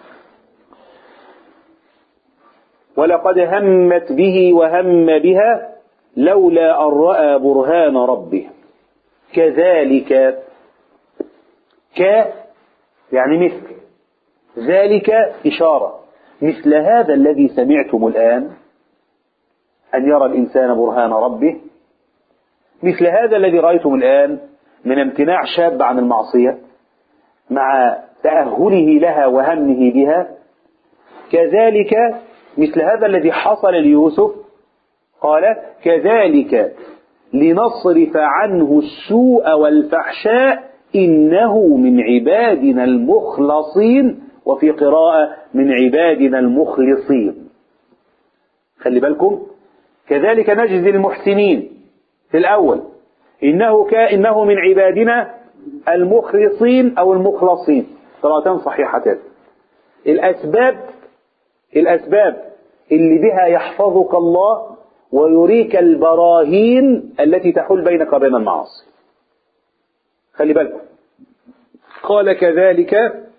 Speaker 4: ولقد همت به وهم بها لولا أن رأى برهان ربه كذلك ك يعني مثل ذلك إشارة مثل هذا الذي سمعتم الآن أن يرى الإنسان برهان ربه مثل هذا الذي رأيتم الآن من امتناع شاب عن المعصية مع تأهله لها وهمه بها كذلك مثل هذا الذي حصل ليوسف قال كذلك لنصرف عنه السوء والفحشاء إنه من عبادنا المخلصين وفي قراءة من عبادنا المخلصين خلي بالكم كذلك نجزي المحسنين في الأول إنه كا إنه من عبادنا المخلصين أو المخلصين قراءتان صحيحتان الأسباب الأسباب اللي بها يحفظك الله ويريك البراهين التي تحول بينك وبين المعاصي خلي بالكم قال كذلك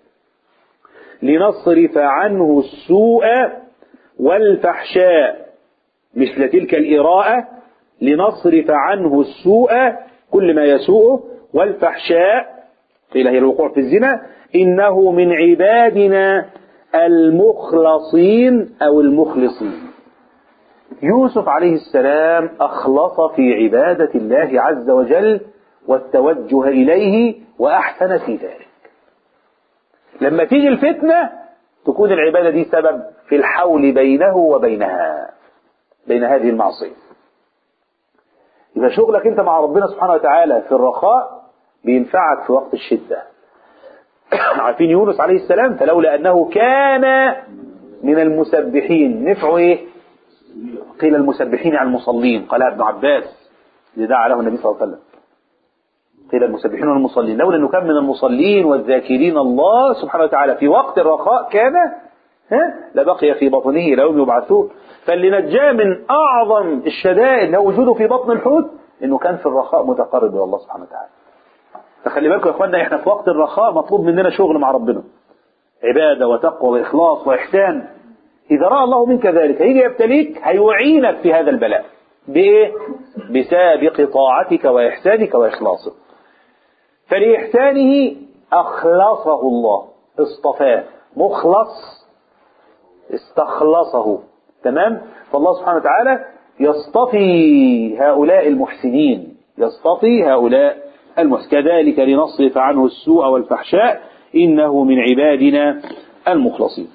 Speaker 4: لنصرف عنه السوء والفحشاء مثل تلك الإراءة لنصرف عنه السوء كل ما يسوءه والفحشاء قيل هي الوقوع في الزنا إنه من عبادنا المخلصين أو المخلصين يوسف عليه السلام أخلص في عبادة الله عز وجل والتوجه إليه وأحسن في ذلك لما تيجي الفتنة تكون العبادة دي سبب في الحول بينه وبينها بين هذه المعصية يبقى شغلك انت مع ربنا سبحانه وتعالى في الرخاء بينفعك في وقت الشدة عارفين يونس عليه السلام فلولا أنه كان من المسبحين نفعه ايه قيل المسبحين عن المصلين قالها ابن عباس اللي دعا له النبي صلى الله عليه وسلم قيل المسبحين والمصلين لولا انه كان من المصلين والذاكرين الله سبحانه وتعالى في وقت الرخاء كان ها لبقي في بطنه الى يوم يبعثون فاللي نجاه من اعظم الشدائد هو وجوده في بطن الحوت انه كان في الرخاء متقرب الى الله سبحانه وتعالى فخلي بالكم يا اخوانا احنا في وقت الرخاء مطلوب مننا شغل مع ربنا عباده وتقوى واخلاص واحسان اذا راى الله منك ذلك هيجي يبتليك هيعينك في هذا البلاء بايه بسابق طاعتك واحسانك واخلاصك فلإحسانه أخلصه الله اصطفاه مخلص استخلصه تمام فالله سبحانه وتعالى يصطفي هؤلاء المحسنين يصطفي هؤلاء المحسنين كذلك لنصرف عنه السوء والفحشاء إنه من عبادنا المخلصين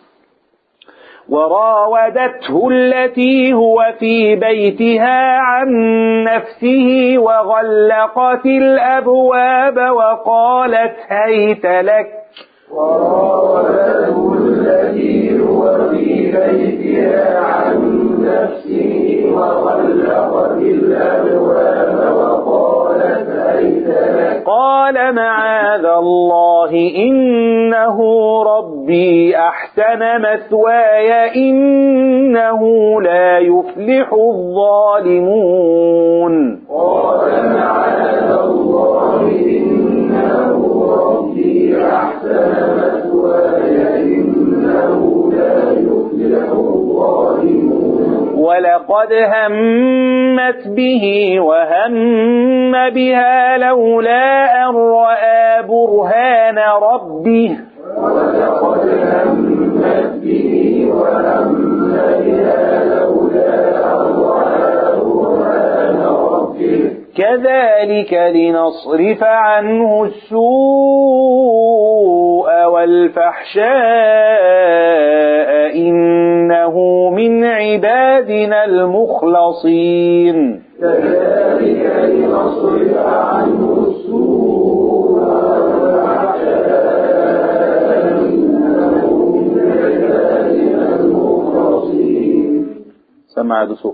Speaker 4: وراودته التي هو في بيتها عن نفسه وغلقت الأبواب وقالت هيت لك
Speaker 5: وراودته التي هو في بيتها عن نفسه وغلقت الأبواب وقالت هيت لك
Speaker 4: قال معاذ الله إنه ربي أحسن مثواي إنه لا يفلح الظالمون
Speaker 5: قال معاذ الله إنه ربي أحسن مثواي إنه لا يفلح الظالمون
Speaker 4: ولقد همت به وهم بها لولا أن رأى برهان ربه
Speaker 5: ولقد همت به وهم بها لولا أن رأى برهان ربه
Speaker 4: كذلك لنصرف عنه السوء والفحشاء إنه من عبادنا المخلصين
Speaker 5: كذلك لنصرف عنه السوء والفحشاء إنه من عبادنا المخلصين
Speaker 4: سمع دسوق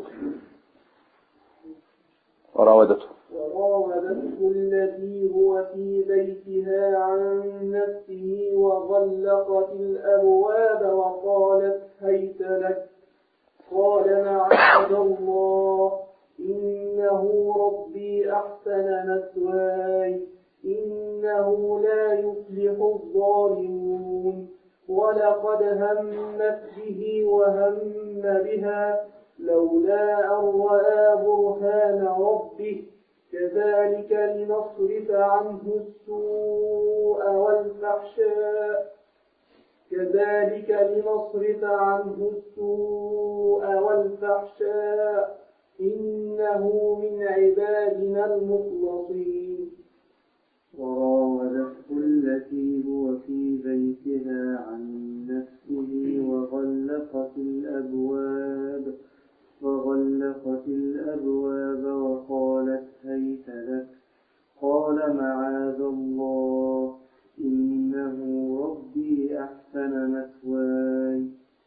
Speaker 4: وراودته
Speaker 6: وراودته التي هو في بيتها عن نفسه وغلقت الأبواب وقالت هيت لك قال معاذ الله إنه ربي أحسن مثواي إنه لا يفلح الظالمون ولقد همت به وهم بها لولا أن رأى برهان ربه كذلك لنصرف عنه السوء والفحشاء كذلك لنصرف عنه السوء والفحشاء إنه من عبادنا المخلصين وراودته التي هو في بيتها عن نفسه وغلقت الأبواب وغلقت الأبواب وقالت هيت لك قال معاذ الله إنه ربي أحسن مثواي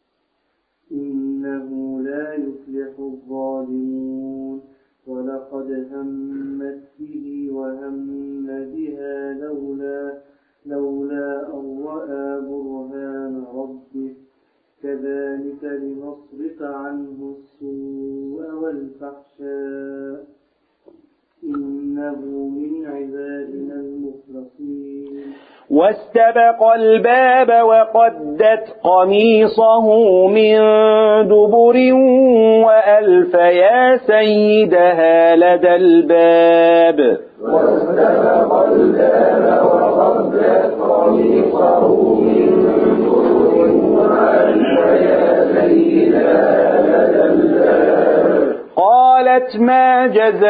Speaker 6: إنه لا يفلح الظالمون ولقد همت به وهم بها لولا لولا أن رأى برهان ربه كذلك لنصرف عنه السوء والفحشاء إنه من عبادنا المخلصين
Speaker 4: واستبق الباب وقدت قميصه من دبر وألف يا سيدها لدى الباب
Speaker 5: واستبق الباب وقدت قميصه من دبر وألف يا سيدها لدى الباب
Speaker 4: قال قالت ما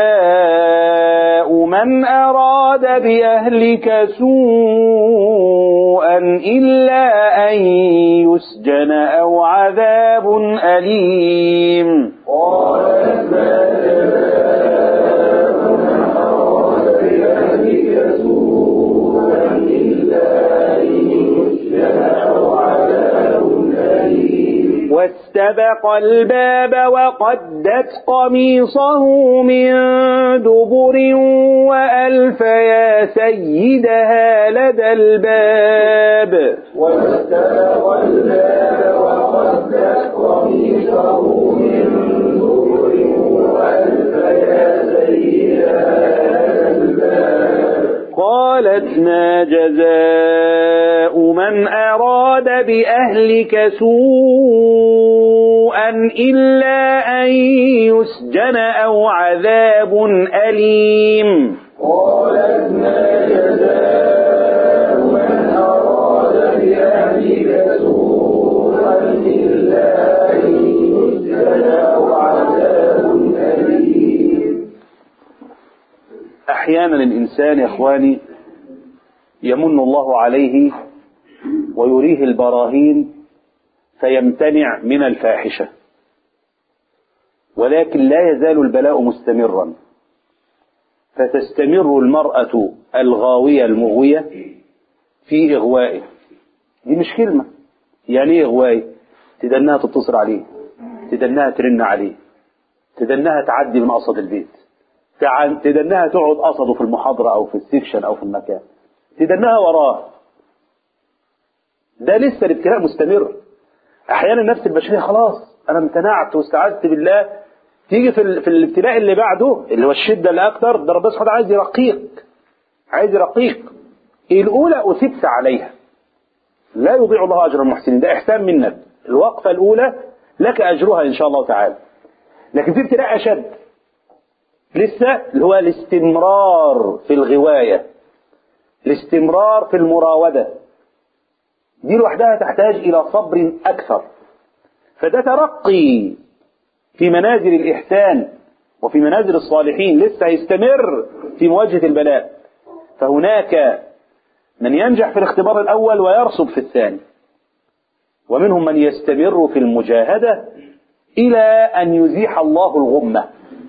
Speaker 4: جزاء من أراد بأهلك سوءا إلا أن يسجن أو عذاب أليم
Speaker 5: قالت ما جزاء من أراد بأهلك سوءا إلا أن يسجن أو عذاب أليم
Speaker 4: واستبق الباب وقدت قميصه من دبر وألف يا سيدها لدى الباب
Speaker 5: واستبق الباب وقدت قميصه من دبر وألف يا سيدها لدى الباب
Speaker 4: قالت ما جزاء من أراد بأهلك سوءا إلا أن يسجن أو عذاب أليم
Speaker 5: قالت ما جزاء من أراد بأهلك سوءا إلا أن يسجن أو عذاب أليم
Speaker 4: أحيانا الإنسان يا إخواني يمن الله عليه ويريه البراهين فيمتنع من الفاحشة ولكن لا يزال البلاء مستمرا فتستمر المرأة الغاوية المغوية في إغوائه دي مش كلمة يعني إيه إغوائه تدنها تتصل عليه تدنها ترن عليه تدنها تعدي من قصد البيت تع- تدنها تقعد قصده في المحاضرة أو في السكشن أو في المكان تدنها وراه ده لسه الابتلاء مستمر أحيانا النفس البشرية خلاص أنا امتنعت واستعذت بالله تيجي في, ال... في الابتلاء اللي بعده اللي هو الشدة الأكثر ده ربنا سبحانه وتعالى عايز يرقيك عايز يرقيك الأولى أثبت عليها لا يضيع الله أجر المحسنين ده إحسان منك الوقفة الأولى لك أجرها إن شاء الله تعالى لكن في ابتلاء أشد لسه اللي هو الاستمرار في الغواية الاستمرار في المراودة دي لوحدها تحتاج إلى صبر أكثر فده ترقي في منازل الإحسان وفي منازل الصالحين لسه هيستمر في مواجهة البلاء فهناك من ينجح في الاختبار الأول ويرصد في الثاني ومنهم من يستمر في المجاهدة إلى أن يزيح الله الغمة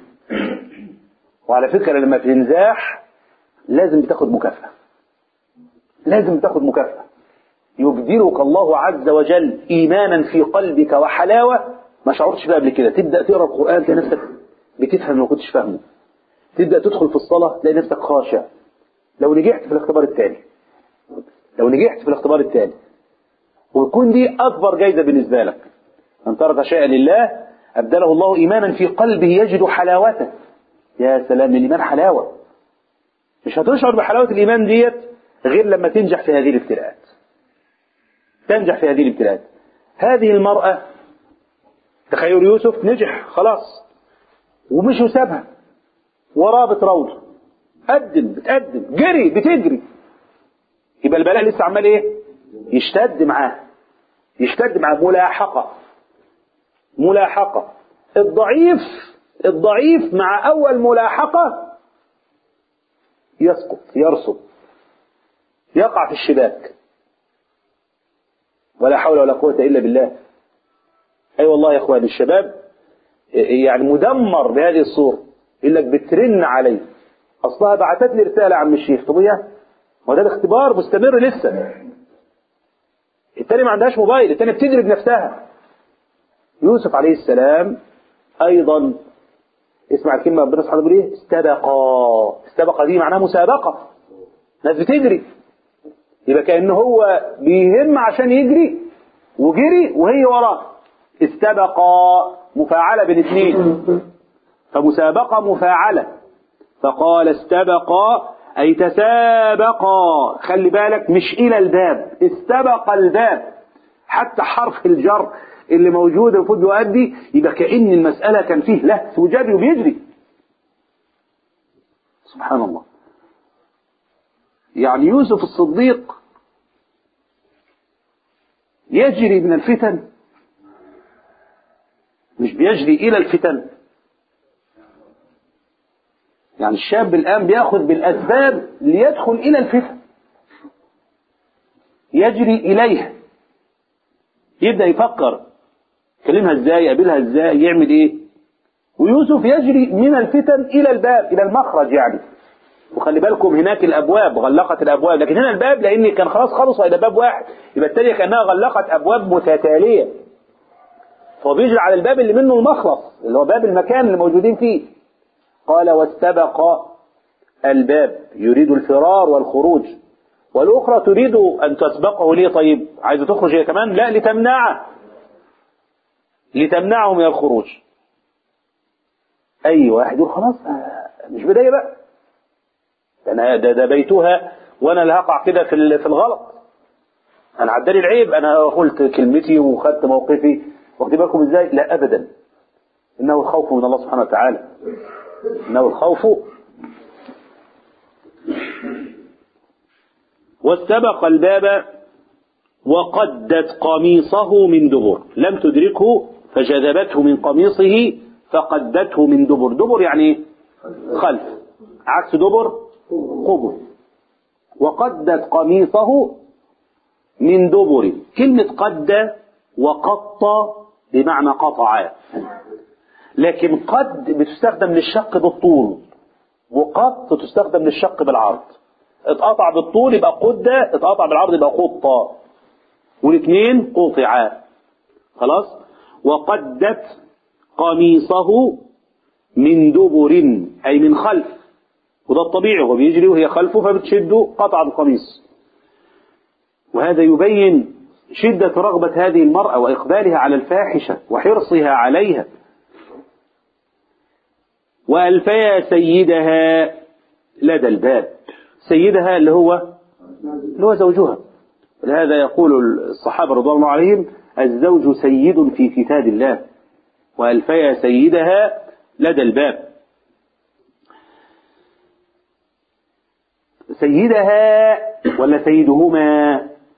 Speaker 4: وعلى فكرة لما تنزاح لازم بتاخد مكافأة لازم تاخد مكافأة يبدلك الله عز وجل إيمانا في قلبك وحلاوة ما شعرتش بها قبل كده تبدأ تقرأ القرآن تلاقي نفسك بتفهم ما كنتش فاهمه تبدأ تدخل في الصلاة تلاقي نفسك خاشع لو نجحت في الاختبار الثاني لو نجحت في الاختبار الثاني ويكون دي أكبر جايزة بالنسبة لك من ترك شيئا لله أبدله الله إيمانا في قلبه يجد حلاوته يا سلام الإيمان حلاوة مش هتشعر بحلاوة الإيمان ديت غير لما تنجح في هذه الابتلاءات تنجح في هذه الابتلاءات هذه المرأة تخيل يوسف نجح خلاص ومش وسابها وراه بتروض قدم بتقدم جري بتجري يبقى البلاء لسه عمال ايه يشتد معاه يشتد معاه ملاحقة ملاحقة الضعيف الضعيف مع أول ملاحقة يسقط يرسب يقع في الشباك ولا حول ولا قوة إلا بالله أي أيوة والله يا إخواني الشباب يعني مدمر بهذه الصورة يقول لك بترن علي أصلها بعتت لي رسالة عم الشيخ طب إيه وده الاختبار مستمر لسه التاني ما عندهاش موبايل التاني بتجري بنفسها يوسف عليه السلام أيضا اسمع الكلمة ربنا سبحانه بيقول ايه استبقى استبقى دي معناها مسابقة ناس بتجري يبقى كأن هو بيهم عشان يجري وجري وهي وراه استبقى مفاعلة بالاثنين فمسابقة مفاعلة فقال استبقى أي تسابقا خلي بالك مش إلى الباب استبق الباب حتى حرف الجر اللي موجود المفروض يؤدي يبقى كأن المسألة كان فيه لهث وجري وبيجري سبحان الله يعني يوسف الصديق يجري من الفتن مش بيجري إلى الفتن يعني الشاب الآن بياخذ بالأسباب ليدخل إلى الفتن يجري إليها يبدأ يفكر كلمها ازاي قابلها ازاي يعمل ايه ويوسف يجري من الفتن إلى الباب إلى المخرج يعني وخلي بالكم هناك الأبواب غلقت الأبواب لكن هنا الباب لأن كان خلاص خلص إلى باب واحد يبقى التانية كأنها غلقت أبواب متتالية فهو بيجري على الباب اللي منه المخلص اللي هو باب المكان اللي موجودين فيه قال واستبق الباب يريد الفرار والخروج والأخرى تريد أن تسبقه ليه طيب عايزة تخرج هي كمان لا لتمنعه لتمنعه من الخروج أي واحد يقول خلاص آه، مش بداية بقى ده, أنا ده, ده بيتها وأنا اللي هقع كده في ال- في الغلط أنا عدالي العيب أنا قلت كلمتي وخدت موقفي واخدين بالكم إزاي لا أبدا إنه الخوف من الله سبحانه وتعالى إنه الخوف واستبق الباب وقدت قميصه من دبر لم تدركه فجذبته من قميصه فقدته من دبر دبر يعني إيه؟ خلف عكس دبر قبر وقدت قميصه من دبر كلمة قد وقط بمعنى قطع لكن قد بتستخدم للشق بالطول وقط تستخدم للشق بالعرض اتقطع بالطول يبقى قد اتقطع بالعرض يبقى قطة والاثنين قطعا خلاص وقدت قميصه من دبر أي من خلف وده الطبيعي هو بيجري وهي خلفه فبتشده قطع القميص وهذا يبين شدة رغبة هذه المرأة وإقبالها على الفاحشة وحرصها عليها وألفيا سيدها لدى الباب سيدها اللي هو اللي هو زوجها لهذا يقول الصحابة رضوان الله عليهم الزوج سيد في كتاب الله وألفيا سيدها لدى الباب سيدها ولا سيدهما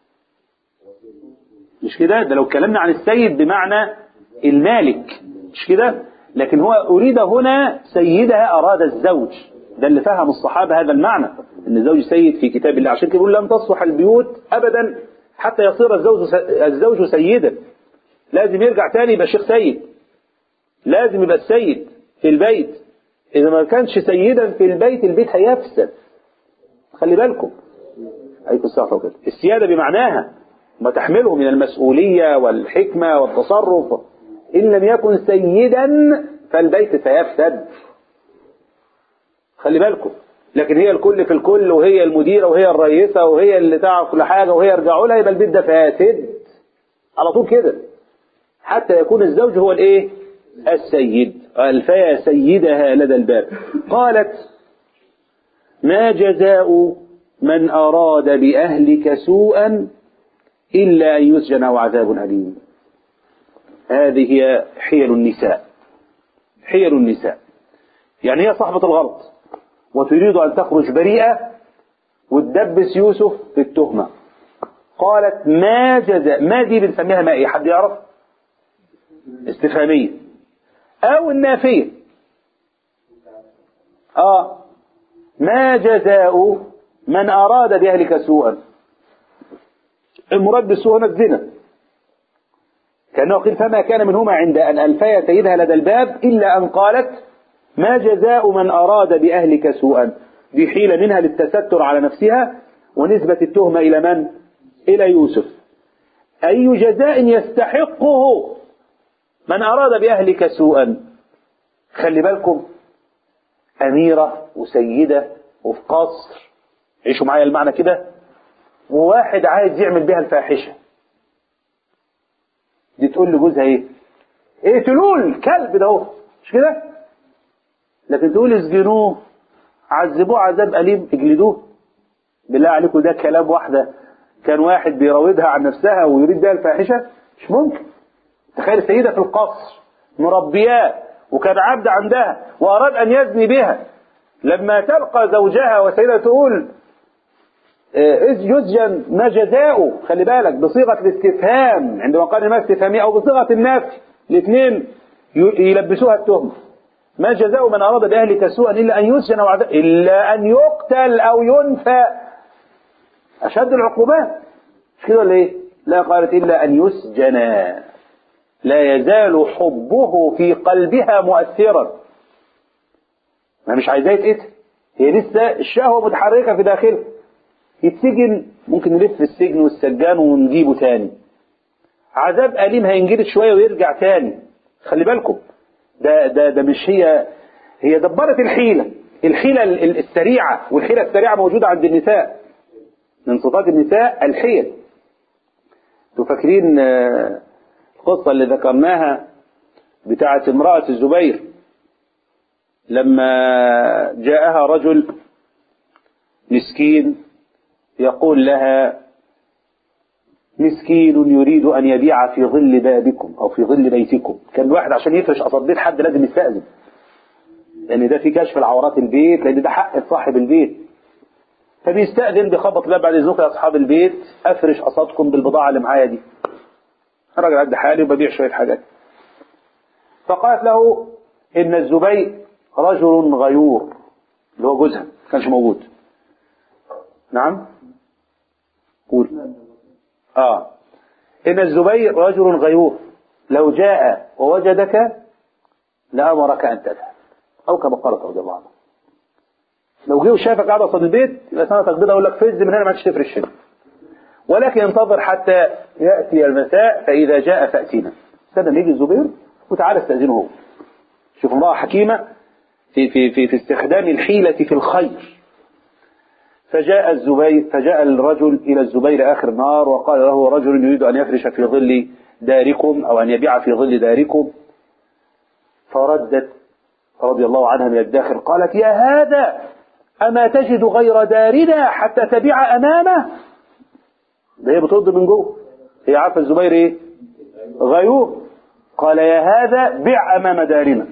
Speaker 4: مش كده ده لو اتكلمنا عن السيد بمعنى المالك مش كده لكن هو أريد هنا سيدها أراد الزوج ده اللي فهم الصحابة هذا المعنى ان الزوج سيد في كتاب الله عشان كده يقول لم تصلح البيوت أبدا حتى يصير الزوج الزوج سيدا لازم يرجع تاني يبقى شيخ سيد لازم يبقى السيد في البيت إذا ما كانش سيدا في البيت البيت هيفسد خلي بالكم عليكم السلام وكده السيادة بمعناها ما تحمله من المسؤولية والحكمة والتصرف إن لم يكن سيدا فالبيت سيفسد خلي بالكم لكن هي الكل في الكل وهي المديرة وهي الرئيسة وهي اللي تعرف كل حاجة وهي يرجعوا لها يبقى البيت ده فاسد على طول كده حتى يكون الزوج هو الايه السيد الفيا سيدها لدى الباب قالت ما جزاء من أراد بأهلك سوءا إلا أن يسجن أو عذاب أليم هذه هي حيل النساء حيل النساء يعني هي صاحبة الغلط وتريد أن تخرج بريئة وتدبس يوسف في التهمة قالت ما جزاء ما دي بنسميها ما ايه حد يعرف استفهامية أو النافية آه ما جزاء من أراد بأهلك سوءا المراد بالسوء هنا الزنا كأنه قيل فما كان منهما عند أن ألفيا سيدها لدى الباب إلا أن قالت ما جزاء من أراد بأهلك سوءا دي حيلة منها للتستر على نفسها ونسبة التهمة إلى من؟ إلى يوسف أي جزاء يستحقه من أراد بأهلك سوءا خلي بالكم أميرة وسيدة وفي قصر عيشوا معايا المعنى كده وواحد عايز يعمل بها الفاحشة دي تقول لجوزها ايه اقتلوه الكلب ده اهو مش كده لكن تقول اسجنوه عذبوه عذاب أليم اجلدوه بالله عليكم ده كلام واحدة كان واحد بيراودها عن نفسها ويريد بها الفاحشة مش ممكن تخيل سيدة في القصر مربياه وكان عبد عندها وأراد أن يزني بها لما تلقى زوجها وسيدة تقول إذ يسجن ما جزاؤه خلي بالك بصيغة الاستفهام عندما قال ما استفهامية أو بصيغة النفي الاثنين يلبسوها التهمة ما جزاء من أراد بأهلك سوءا إلا أن يسجن أو عذاب إلا أن يقتل أو ينفى أشد العقوبات مش كده ولا إيه؟ لا قالت إلا أن يسجن لا يزال حبه في قلبها مؤثرا ما مش عايزاه يتقتل هي لسه الشهوة متحركة في داخله يتسجن ممكن نلف السجن والسجان ونجيبه تاني عذاب أليم هينجلد شوية ويرجع تاني خلي بالكم ده ده ده مش هي هي دبرت الحيلة الحيلة ال- السريعة والحيلة السريعة موجودة عند النساء من صفات النساء الحيل انتوا فاكرين آه، القصة اللي ذكرناها بتاعة امرأة الزبير لما جاءها رجل مسكين يقول لها مسكين يريد أن يبيع في ظل بابكم أو في ظل بيتكم كان الواحد عشان يفرش قصاد بيت حد لازم يستأذن لأن ده في كشف العورات البيت لأن ده حق صاحب البيت فبيستأذن بخبط باب بعد إذنكم يا أصحاب البيت أفرش قصادكم بالبضاعة اللي معايا دي الراجل قد حالي وببيع شوية حاجات فقالت له إن الزبير رجل غيور اللي هو جوزها ما كانش موجود نعم قول آه إن الزبير رجل غيور لو جاء ووجدك لأمرك أن تذهب أو كما قالت رضي الله عنها لو جه وشافك قاعد قصاد البيت يبقى سنة تقبضها يقول لك فز من هنا ما عادش تفرش هنا ولكن انتظر حتى يأتي المساء فإذا جاء فأتينا استنى ما يجي الزبير وتعالى استأذنه هو شوف امرأة حكيمة في في في في استخدام الحيلة في الخير فجاء الزبير فجاء الرجل إلى الزبير آخر النهار وقال له رجل يريد أن يفرش في ظل داركم أو أن يبيع في ظل داركم فردت رضي الله عنها من الداخل قالت يا هذا أما تجد غير دارنا حتى تبيع أمامه ده هي بترد من جوه هي عارفة الزبير إيه غيور قال يا هذا بيع أمام دارنا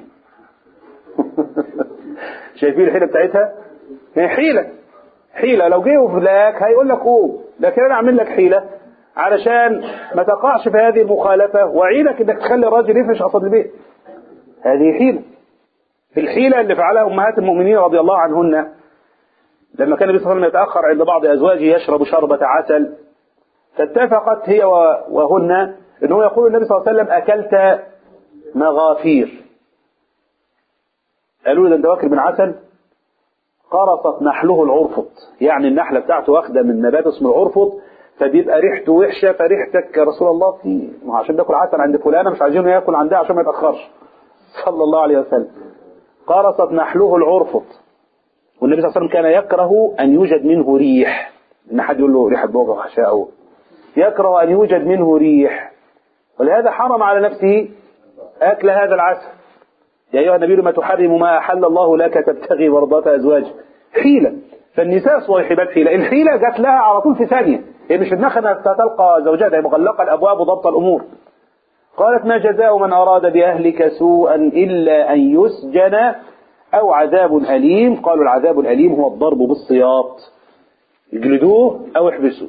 Speaker 4: شايفين الحيلة بتاعتها هي حيلة حيلة لو جه وفلاك هيقول لك قوم لكن أنا أعمل لك حيلة علشان ما تقعش في هذه المخالفة وأعينك إنك تخلي الراجل يفرش قصد البيت هذه حيلة الحيلة اللي فعلها أمهات المؤمنين رضي الله عنهن لما كان النبي صلى الله عليه وسلم يتأخر عند بعض أزواجه يشرب شربة عسل فاتفقت هي وهن أنه يقول النبي صلى الله عليه وسلم أكلت مغافير قالوا له ده انت واكل من عسل قرصت نحله العرفط يعني النحلة بتاعته واخدة من نبات اسمه العرفط فبيبقى ريحته وحشة فريحتك يا رسول الله في ما هو عشان ناكل عسل عند فلانة مش عايزينه ياكل عندها عشان ما يتأخرش صلى الله عليه وسلم قرصت نحله العرفط والنبي صلى الله عليه وسلم كان يكره أن يوجد منه ريح إن حد يقول له ريحة بوغ خشاء يكره أن يوجد منه ريح ولهذا حرم على نفسه أكل هذا العسل يا أيها النبي لما تحرم ما أحل الله لك تبتغي مرضات أزواجك حيلة فالنساء صاحبات حيلة الحيلة جات لها على طول في ثانية هي مش في دماغها انها تلقى زوجاتها هي مغلقة الأبواب وضبط الأمور قالت ما جزاء من أراد بأهلك سوءا إلا أن يسجن أو عذاب أليم قالوا العذاب الأليم هو الضرب بالسياط يجلدوه أو يحبسوه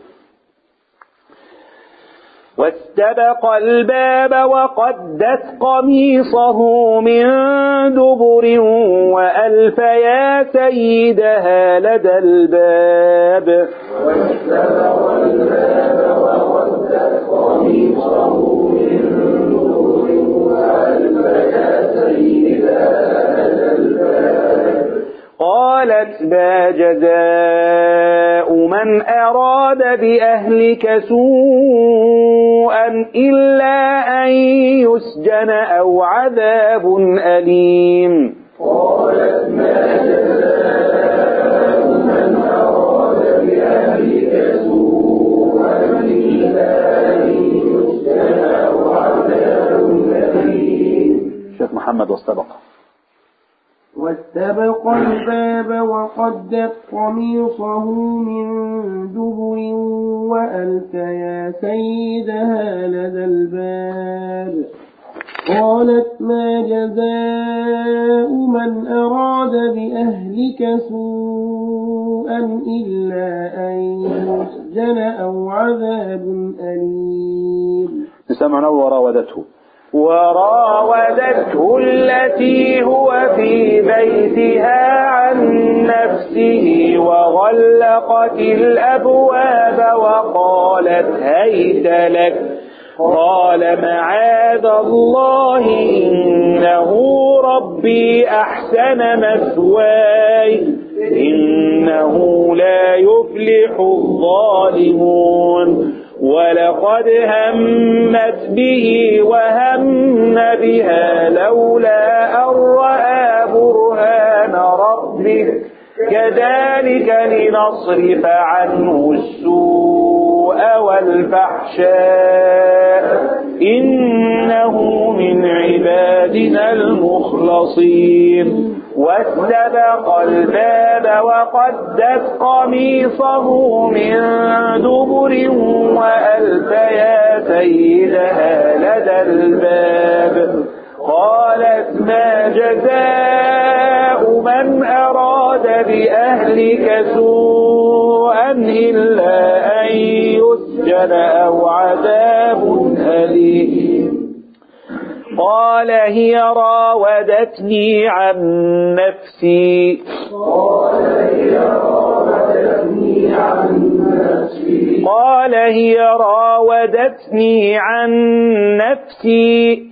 Speaker 4: واستبق الباب وقدت قميصه من دبر وألف يا سيدها لدى الباب
Speaker 5: واستبق الباب وقدت قميصه من دبر وألف يا سيدها لدى الباب
Speaker 4: قالت ما جزاء من أراد بأهلك سوءا إلا أن يسجن أو عذاب أليم
Speaker 5: قالت ما جزاء من أراد بأهلك سوءا إلا أن يسجن أو عذاب أليم
Speaker 4: شيخ محمد واستبق
Speaker 6: واستبق الباب وقدت قميصه من دبر وألف يا سيدها لدى الباب قالت ما جزاء من أراد بأهلك سوءا إلا أن يسجن أو عذاب أليم
Speaker 4: سمعنا وراودته وراودته التي هو في بيتها عن نفسه وغلقت الأبواب وقالت هيت لك قال معاذ الله إنه ربي أحسن مثواي إنه لا يفلح الظالمون ولقد همت به وهم بها لولا أن رأى برهان ربه كذلك لنصرف عنه السوء والفحشاء إنه من عبادنا المخلصين واستبق الباب وقدت قميصه من دبر وألف يا سيدها لدى الباب قالت ما جزاء من أراد بأهلك سوءا إلا أن يسجن أو عذاب أليم قال هي راودتني عن نفسي قال هي راودتني عن نفسي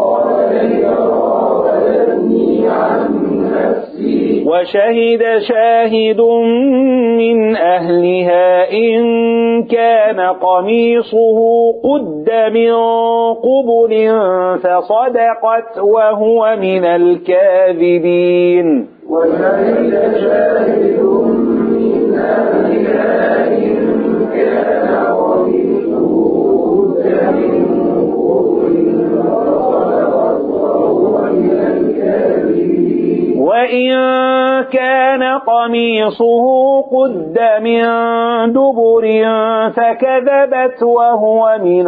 Speaker 4: وشهد شاهد من أهلها إن كان قميصه قد من قبل فصدقت وهو من الكاذبين
Speaker 5: وشهد شاهد من أهلها إن كان قميصه قد من قبل فصدقت وهو من الكاذبين
Speaker 4: وإن كان قميصه قد من دبر فكذبت وهو من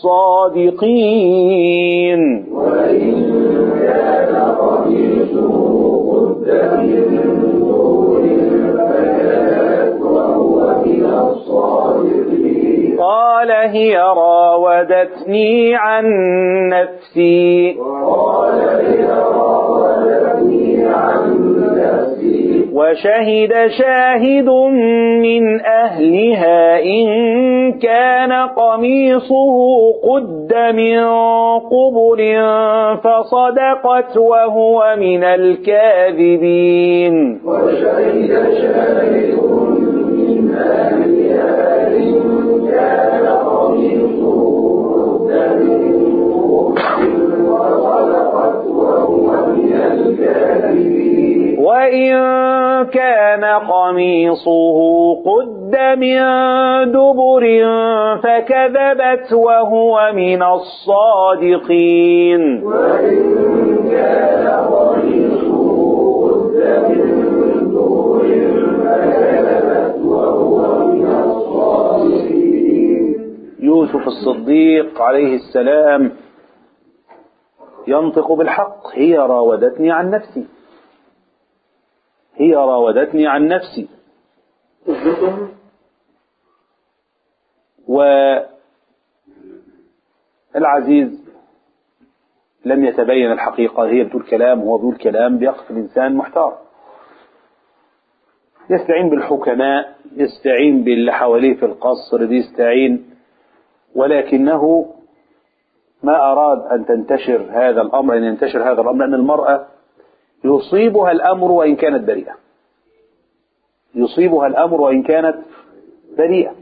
Speaker 4: الصادقين
Speaker 5: وإن كان قميصه قد من دبر فكذبت وهو من الصادقين
Speaker 4: قال هي راودتني عن نفسي
Speaker 5: قال هي راودتني عن نفسي
Speaker 4: وشهد شاهد من أهلها إن كان قميصه قد من قبل فصدقت وهو من الكاذبين
Speaker 5: وشهد شاهد من أهلها إن كان قميصه قد من قبل وصدقت وهو من الكاذبين
Speaker 4: وإن كان قميصه قد من دبر فكذبت وهو من الصادقين
Speaker 5: وإن كان قميصه قد من دبر فكذبت وهو من الصادقين
Speaker 4: يوسف الصديق عليه السلام ينطق بالحق هي راودتني عن نفسي هي راودتني عن نفسي والعزيز لم يتبين الحقيقة هي بتقول كلام وهو بيقول كلام بيقف الإنسان محتار يستعين بالحكماء يستعين باللي حواليه في القصر يستعين ولكنه ما أراد أن تنتشر هذا الأمر أن ينتشر هذا الأمر لأن المرأة يصيبها الأمر وإن كانت بريئة يصيبها الأمر وإن كانت بريئة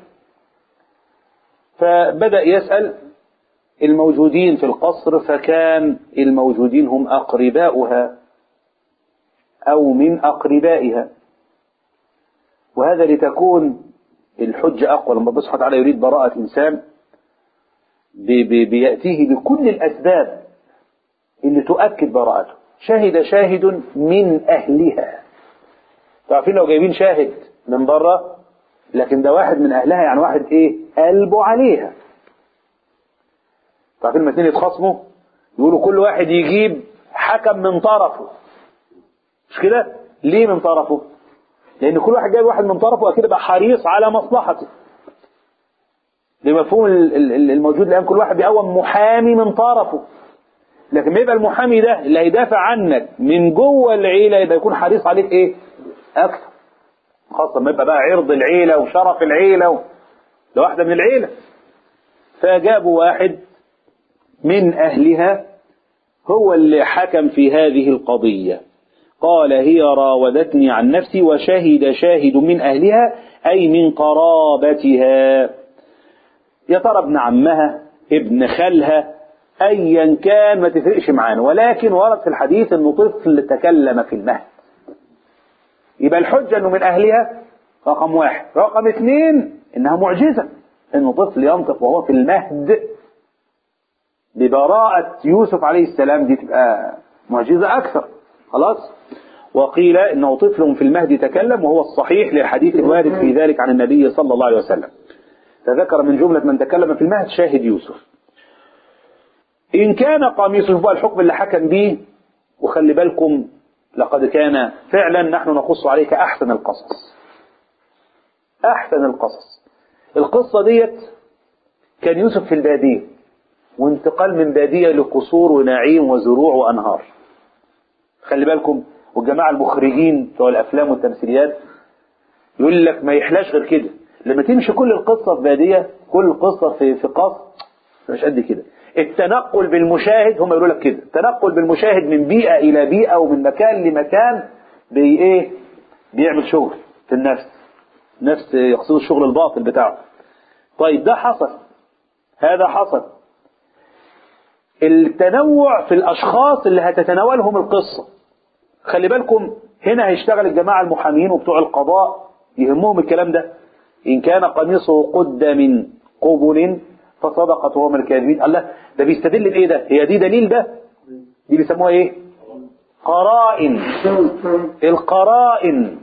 Speaker 4: فبدأ يسأل الموجودين في القصر فكان الموجودين هم أقرباؤها أو من أقربائها وهذا لتكون الحجة أقوى لما الله سبحانه وتعالى يريد براءة إنسان بي بي بيأتيه بكل الأسباب اللي تؤكد براءته شهد شاهد من أهلها تعرفين لو جايبين شاهد من بره لكن ده واحد من أهلها يعني واحد إيه قلبه عليها تعرفين لما اتنين يتخاصموا يقولوا كل واحد يجيب حكم من طرفه مش كده ليه من طرفه لأن كل واحد جايب واحد من طرفه أكيد بقى حريص على مصلحته بمفهوم ال- ال- ال- الموجود الآن كل واحد بيقوم محامي من طرفه لكن ما يبقى المحامي ده اللي هيدافع عنك من جوه العيلة يبقى يكون حريص عليك ايه اكثر خاصة ما يبقى بقى عرض العيلة وشرف العيلة و... ده واحدة من العيلة فجابوا واحد من أهلها هو اللي حكم في هذه القضية قال هي راودتني عن نفسي وشهد شاهد من أهلها أي من قرابتها يا ترى ابن عمها ابن خالها أيا كان ما تفرقش معانا ولكن ورد في الحديث أنه طفل تكلم في المهد يبقى الحجة أنه من أهلها رقم واحد رقم اثنين إنها معجزة أنه طفل ينطق وهو في المهد ببراءة يوسف عليه السلام دي تبقى معجزة أكثر خلاص وقيل إنه طفل في المهد تكلم وهو الصحيح للحديث الوارد في ذلك عن النبي صلى الله عليه وسلم تذكر من جملة من تكلم في المهد شاهد يوسف إن كان قميصه بقى الحكم اللي حكم به وخلي بالكم لقد كان فعلا نحن نقص عليك أحسن القصص أحسن القصص القصة ديت كان يوسف في البادية وانتقال من بادية لقصور ونعيم وزروع وأنهار خلي بالكم والجماعة المخرجين بتوع الأفلام والتمثيليات يقول لك ما يحلاش غير كده لما تمشي كل القصة في بادية كل القصة في في قصر مش قد كده التنقل بالمشاهد هم يقولوا لك كده التنقل بالمشاهد من بيئة إلى بيئة ومن مكان لمكان بي إيه بيعمل شغل في النفس نفس يقصد الشغل الباطل بتاعه طيب ده حصل هذا حصل التنوع في الأشخاص اللي هتتناولهم القصة خلي بالكم هنا هيشتغل الجماعة المحامين وبتوع القضاء يهمهم الكلام ده إن كان قميصه قد من قبل فصدقت وهو من الكاذبين الله ده بيستدل بإيه ده هي دي دليل ده دي بيسموها إيه قرائن القرائن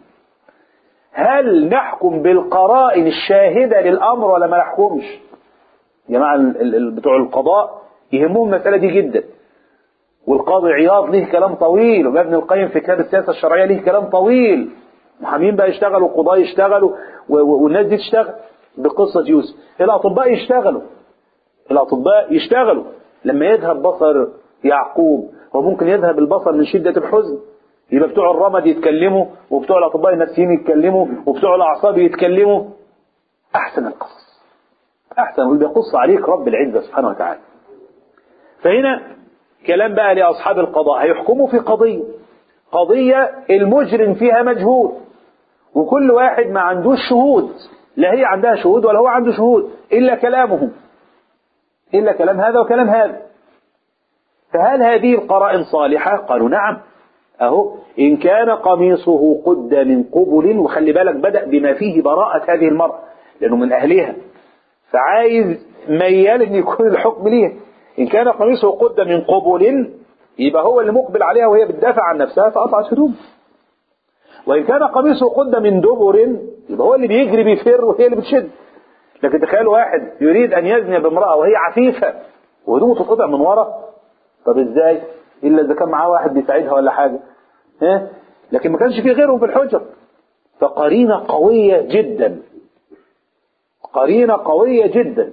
Speaker 4: هل نحكم بالقرائن الشاهدة للأمر ولا ما نحكمش جماعة ال- ال- بتوع القضاء يهمهم المسألة دي جدا والقاضي عياض ليه كلام طويل وابن القيم في كتاب السياسة الشرعية ليه كلام طويل محامين بقى يشتغلوا وقضاة يشتغلوا و- و- والناس دي تشتغل بقصة يوسف الأطباء يشتغلوا الأطباء يشتغلوا لما يذهب بصر يعقوب هو ممكن يذهب البصر من شدة الحزن يبقى بتوع الرمد يتكلموا وبتوع الأطباء النفسيين يتكلموا وبتوع الأعصاب يتكلموا أحسن القصص أحسن واللي بيقص عليك رب العزة سبحانه وتعالى فهنا كلام بقى لأصحاب القضاء هيحكموا في قضية قضية المجرم فيها مجهول وكل واحد ما عندوش شهود لا هي عندها شهود ولا هو عنده شهود إلا كلامهم إلا كلام هذا وكلام هذا فهل هذه القرائن صالحة قالوا نعم أهو إن كان قميصه قد من قبل وخلي بالك بدأ بما فيه براءة هذه المرأة لأنه من أهلها فعايز ميال أن يكون الحكم ليها إن كان قميصه قد من قبل يبقى هو اللي مقبل عليها وهي بتدافع عن نفسها فقطعت هدوم وإن كان قميصه قد من دبر يبقى هو اللي بيجري بيفر وهي اللي بتشد لكن تخيل واحد يريد أن يزني بامرأة وهي عفيفة وهدومه تتقطع من ورا طب ازاي إلا إذا كان معاه واحد بيساعدها ولا حاجة ها لكن ما كانش في غيرهم في الحجر فقرينة قوية جدا قرينة قوية جدا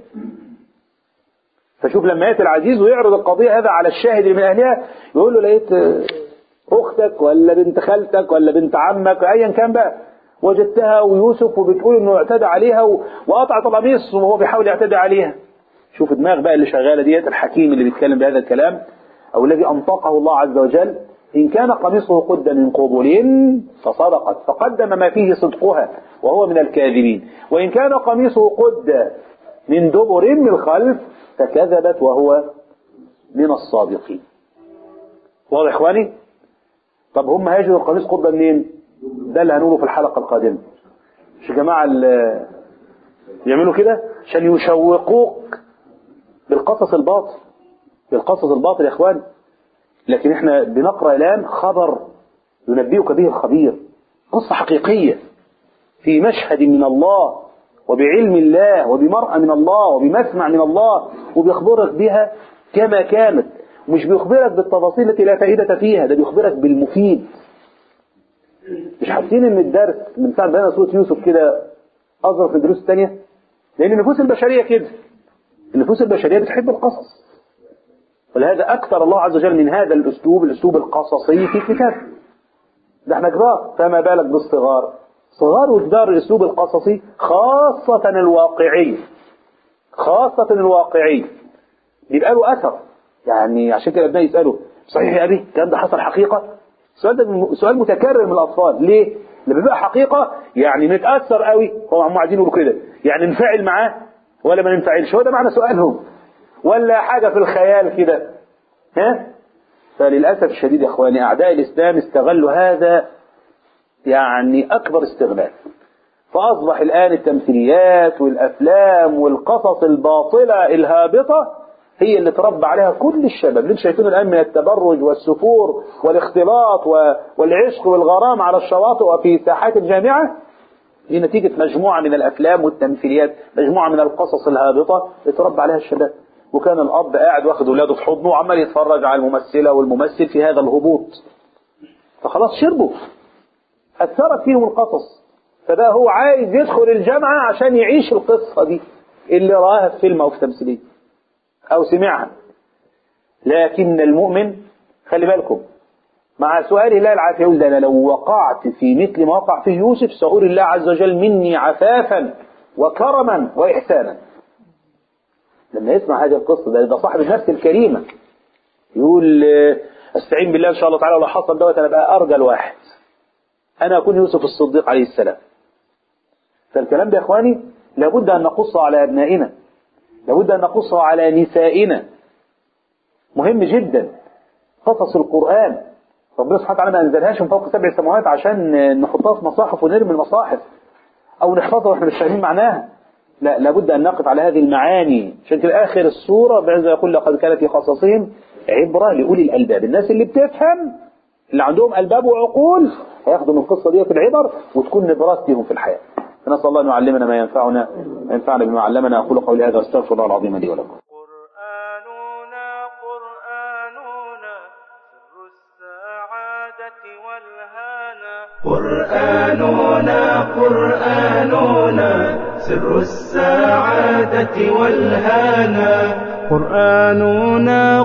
Speaker 4: فشوف لما يأتي العزيز ويعرض القضية هذا على الشاهد اللي من أهلها يقول له لقيت أختك ولا بنت خالتك ولا بنت عمك أيا كان بقى وجدتها ويوسف وبتقول إنه اعتدى عليها و- وقطعت القميص وهو بيحاول يعتدي عليها شوف دماغ بقى اللي شغالة ديت الحكيم اللي بيتكلم بهذا الكلام أو الذي أنطقه الله عز وجل إن كان قميصه قد من قبل فصدقت فقدم ما فيه صدقها وهو من الكاذبين وإن كان قميصه قد من دبر من الخلف فكذبت وهو من الصادقين واضح إخواني طب هم هيجدوا القميص قد منين ده اللي هنقوله في الحلقة القادمة مش يا جماعة اللي يعملوا كده عشان يشوقوك بالقصص الباطل بالقصص الباطل يا اخوان لكن احنا بنقرا الان خبر ينبئك به الخبير قصه حقيقيه في مشهد من الله وبعلم الله وبمرأة من الله وبمسمع من الله وبيخبرك بها كما كانت ومش بيخبرك بالتفاصيل التي لا فائدة فيها ده بيخبرك بالمفيد مش حاسين ان الدرس من ساعة بين سورة يوسف كده أصغر في الدروس الثانية لأن النفوس البشرية كده النفوس البشرية بتحب القصص ولهذا أكثر الله عز وجل من هذا الأسلوب الأسلوب القصصي في كتاب ده احنا كبار فما بالك بالصغار صغار وكبار الأسلوب القصصي خاصة الواقعي خاصة الواقعي بيبقى له أثر يعني عشان كده الأبناء يسألوا صحيح يا أبي الكلام ده حصل حقيقة السؤال ده سؤال متكرر من الأطفال ليه؟ لما بيبقى حقيقة يعني نتأثر قوي هو هم عايزين يقولوا كده يعني ننفعل معاه ولا ما ننفعلش هو ده معنى سؤالهم ولا حاجة في الخيال كده ها فللأسف الشديد يا إخواني أعداء الإسلام استغلوا هذا يعني أكبر استغلال فأصبح الآن التمثيليات والأفلام والقصص الباطلة الهابطة هي اللي تربى عليها كل الشباب اللي شايفينه الآن من التبرج والسفور والاختلاط و- والعشق والغرام على الشواطئ وفي ساحات الجامعة دي نتيجة مجموعة من الأفلام والتمثيليات مجموعة من القصص الهابطة اتربى عليها الشباب وكان الأب قاعد واخد ولاده في حضنه وعمال يتفرج على الممثلة والممثل في هذا الهبوط فخلاص شربوا أثرت فيهم القصص فبقى هو عايز يدخل الجامعة عشان يعيش القصة دي اللي رآها في فيلم أو في تمثيلية أو سمعها لكن المؤمن خلي بالكم مع سؤال الله العافية يقول ده أنا لو وقعت في مثل ما وقع فيه يوسف سأقول الله عز وجل مني عفافا وكرما وإحسانا لما يسمع هذه القصة ده, ده صاحب النفس الكريمة يقول آه، استعين بالله إن شاء الله تعالى ولو حصل دوت أنا بقى أرجل واحد أنا أكون يوسف الصديق عليه السلام فالكلام ده يا إخواني لابد أن نقصه على أبنائنا لابد أن نقصه على نسائنا مهم جدا قصص القرآن ربنا سبحانه وتعالى ما أنزلهاش من فوق سبع سماوات عشان نحطها في مصاحف ونرمي المصاحف أو نحفظها وإحنا مش فاهمين معناها لا لابد أن نقف على هذه المعاني عشان كده آخر السورة بعد يقول لقد كان في قصصهم عبرة لأولي الألباب الناس اللي بتفهم اللي عندهم ألباب وعقول هياخدوا من القصة دي في العبر وتكون نبرات لهم في الحياة فنسأل الله أن يعلمنا ما ينفعنا وينفعنا بما علمنا أقول قولي هذا واستغفر الله العظيم لي ولكم
Speaker 7: قرآننا قرآننا سر السعادة والهانا قرآننا قرآننا سر السعادة والهانا قرآننا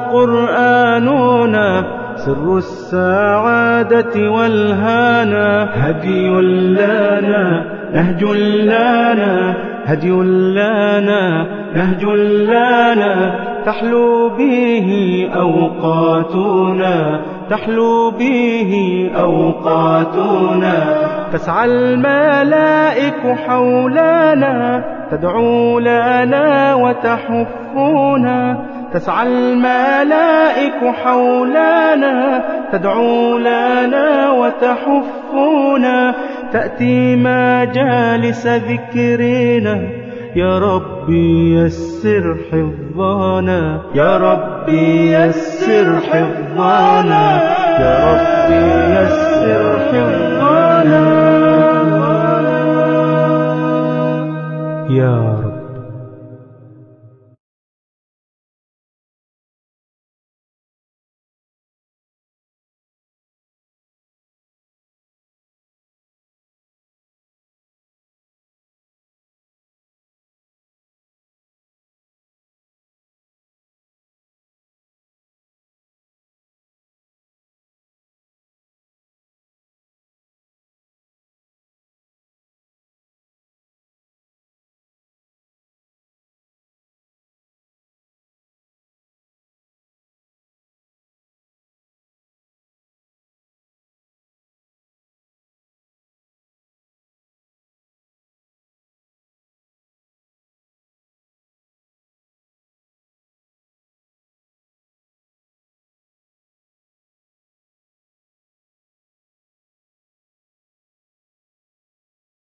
Speaker 7: قرآننا سر السعادة والهانا هدي لنا نهج لنا هدي لنا نهج لنا تحلو به أوقاتنا تحلو به أوقاتنا تسعى الملائك حولنا تدعو لنا وتحفنا تسعى الملائك حولنا تدعو لنا وتحفنا تأتي مجالس ذكرنا يا ربي يسر حفظنا يا ربي يسر حفظنا يا ربي يسر حفظنا يا رب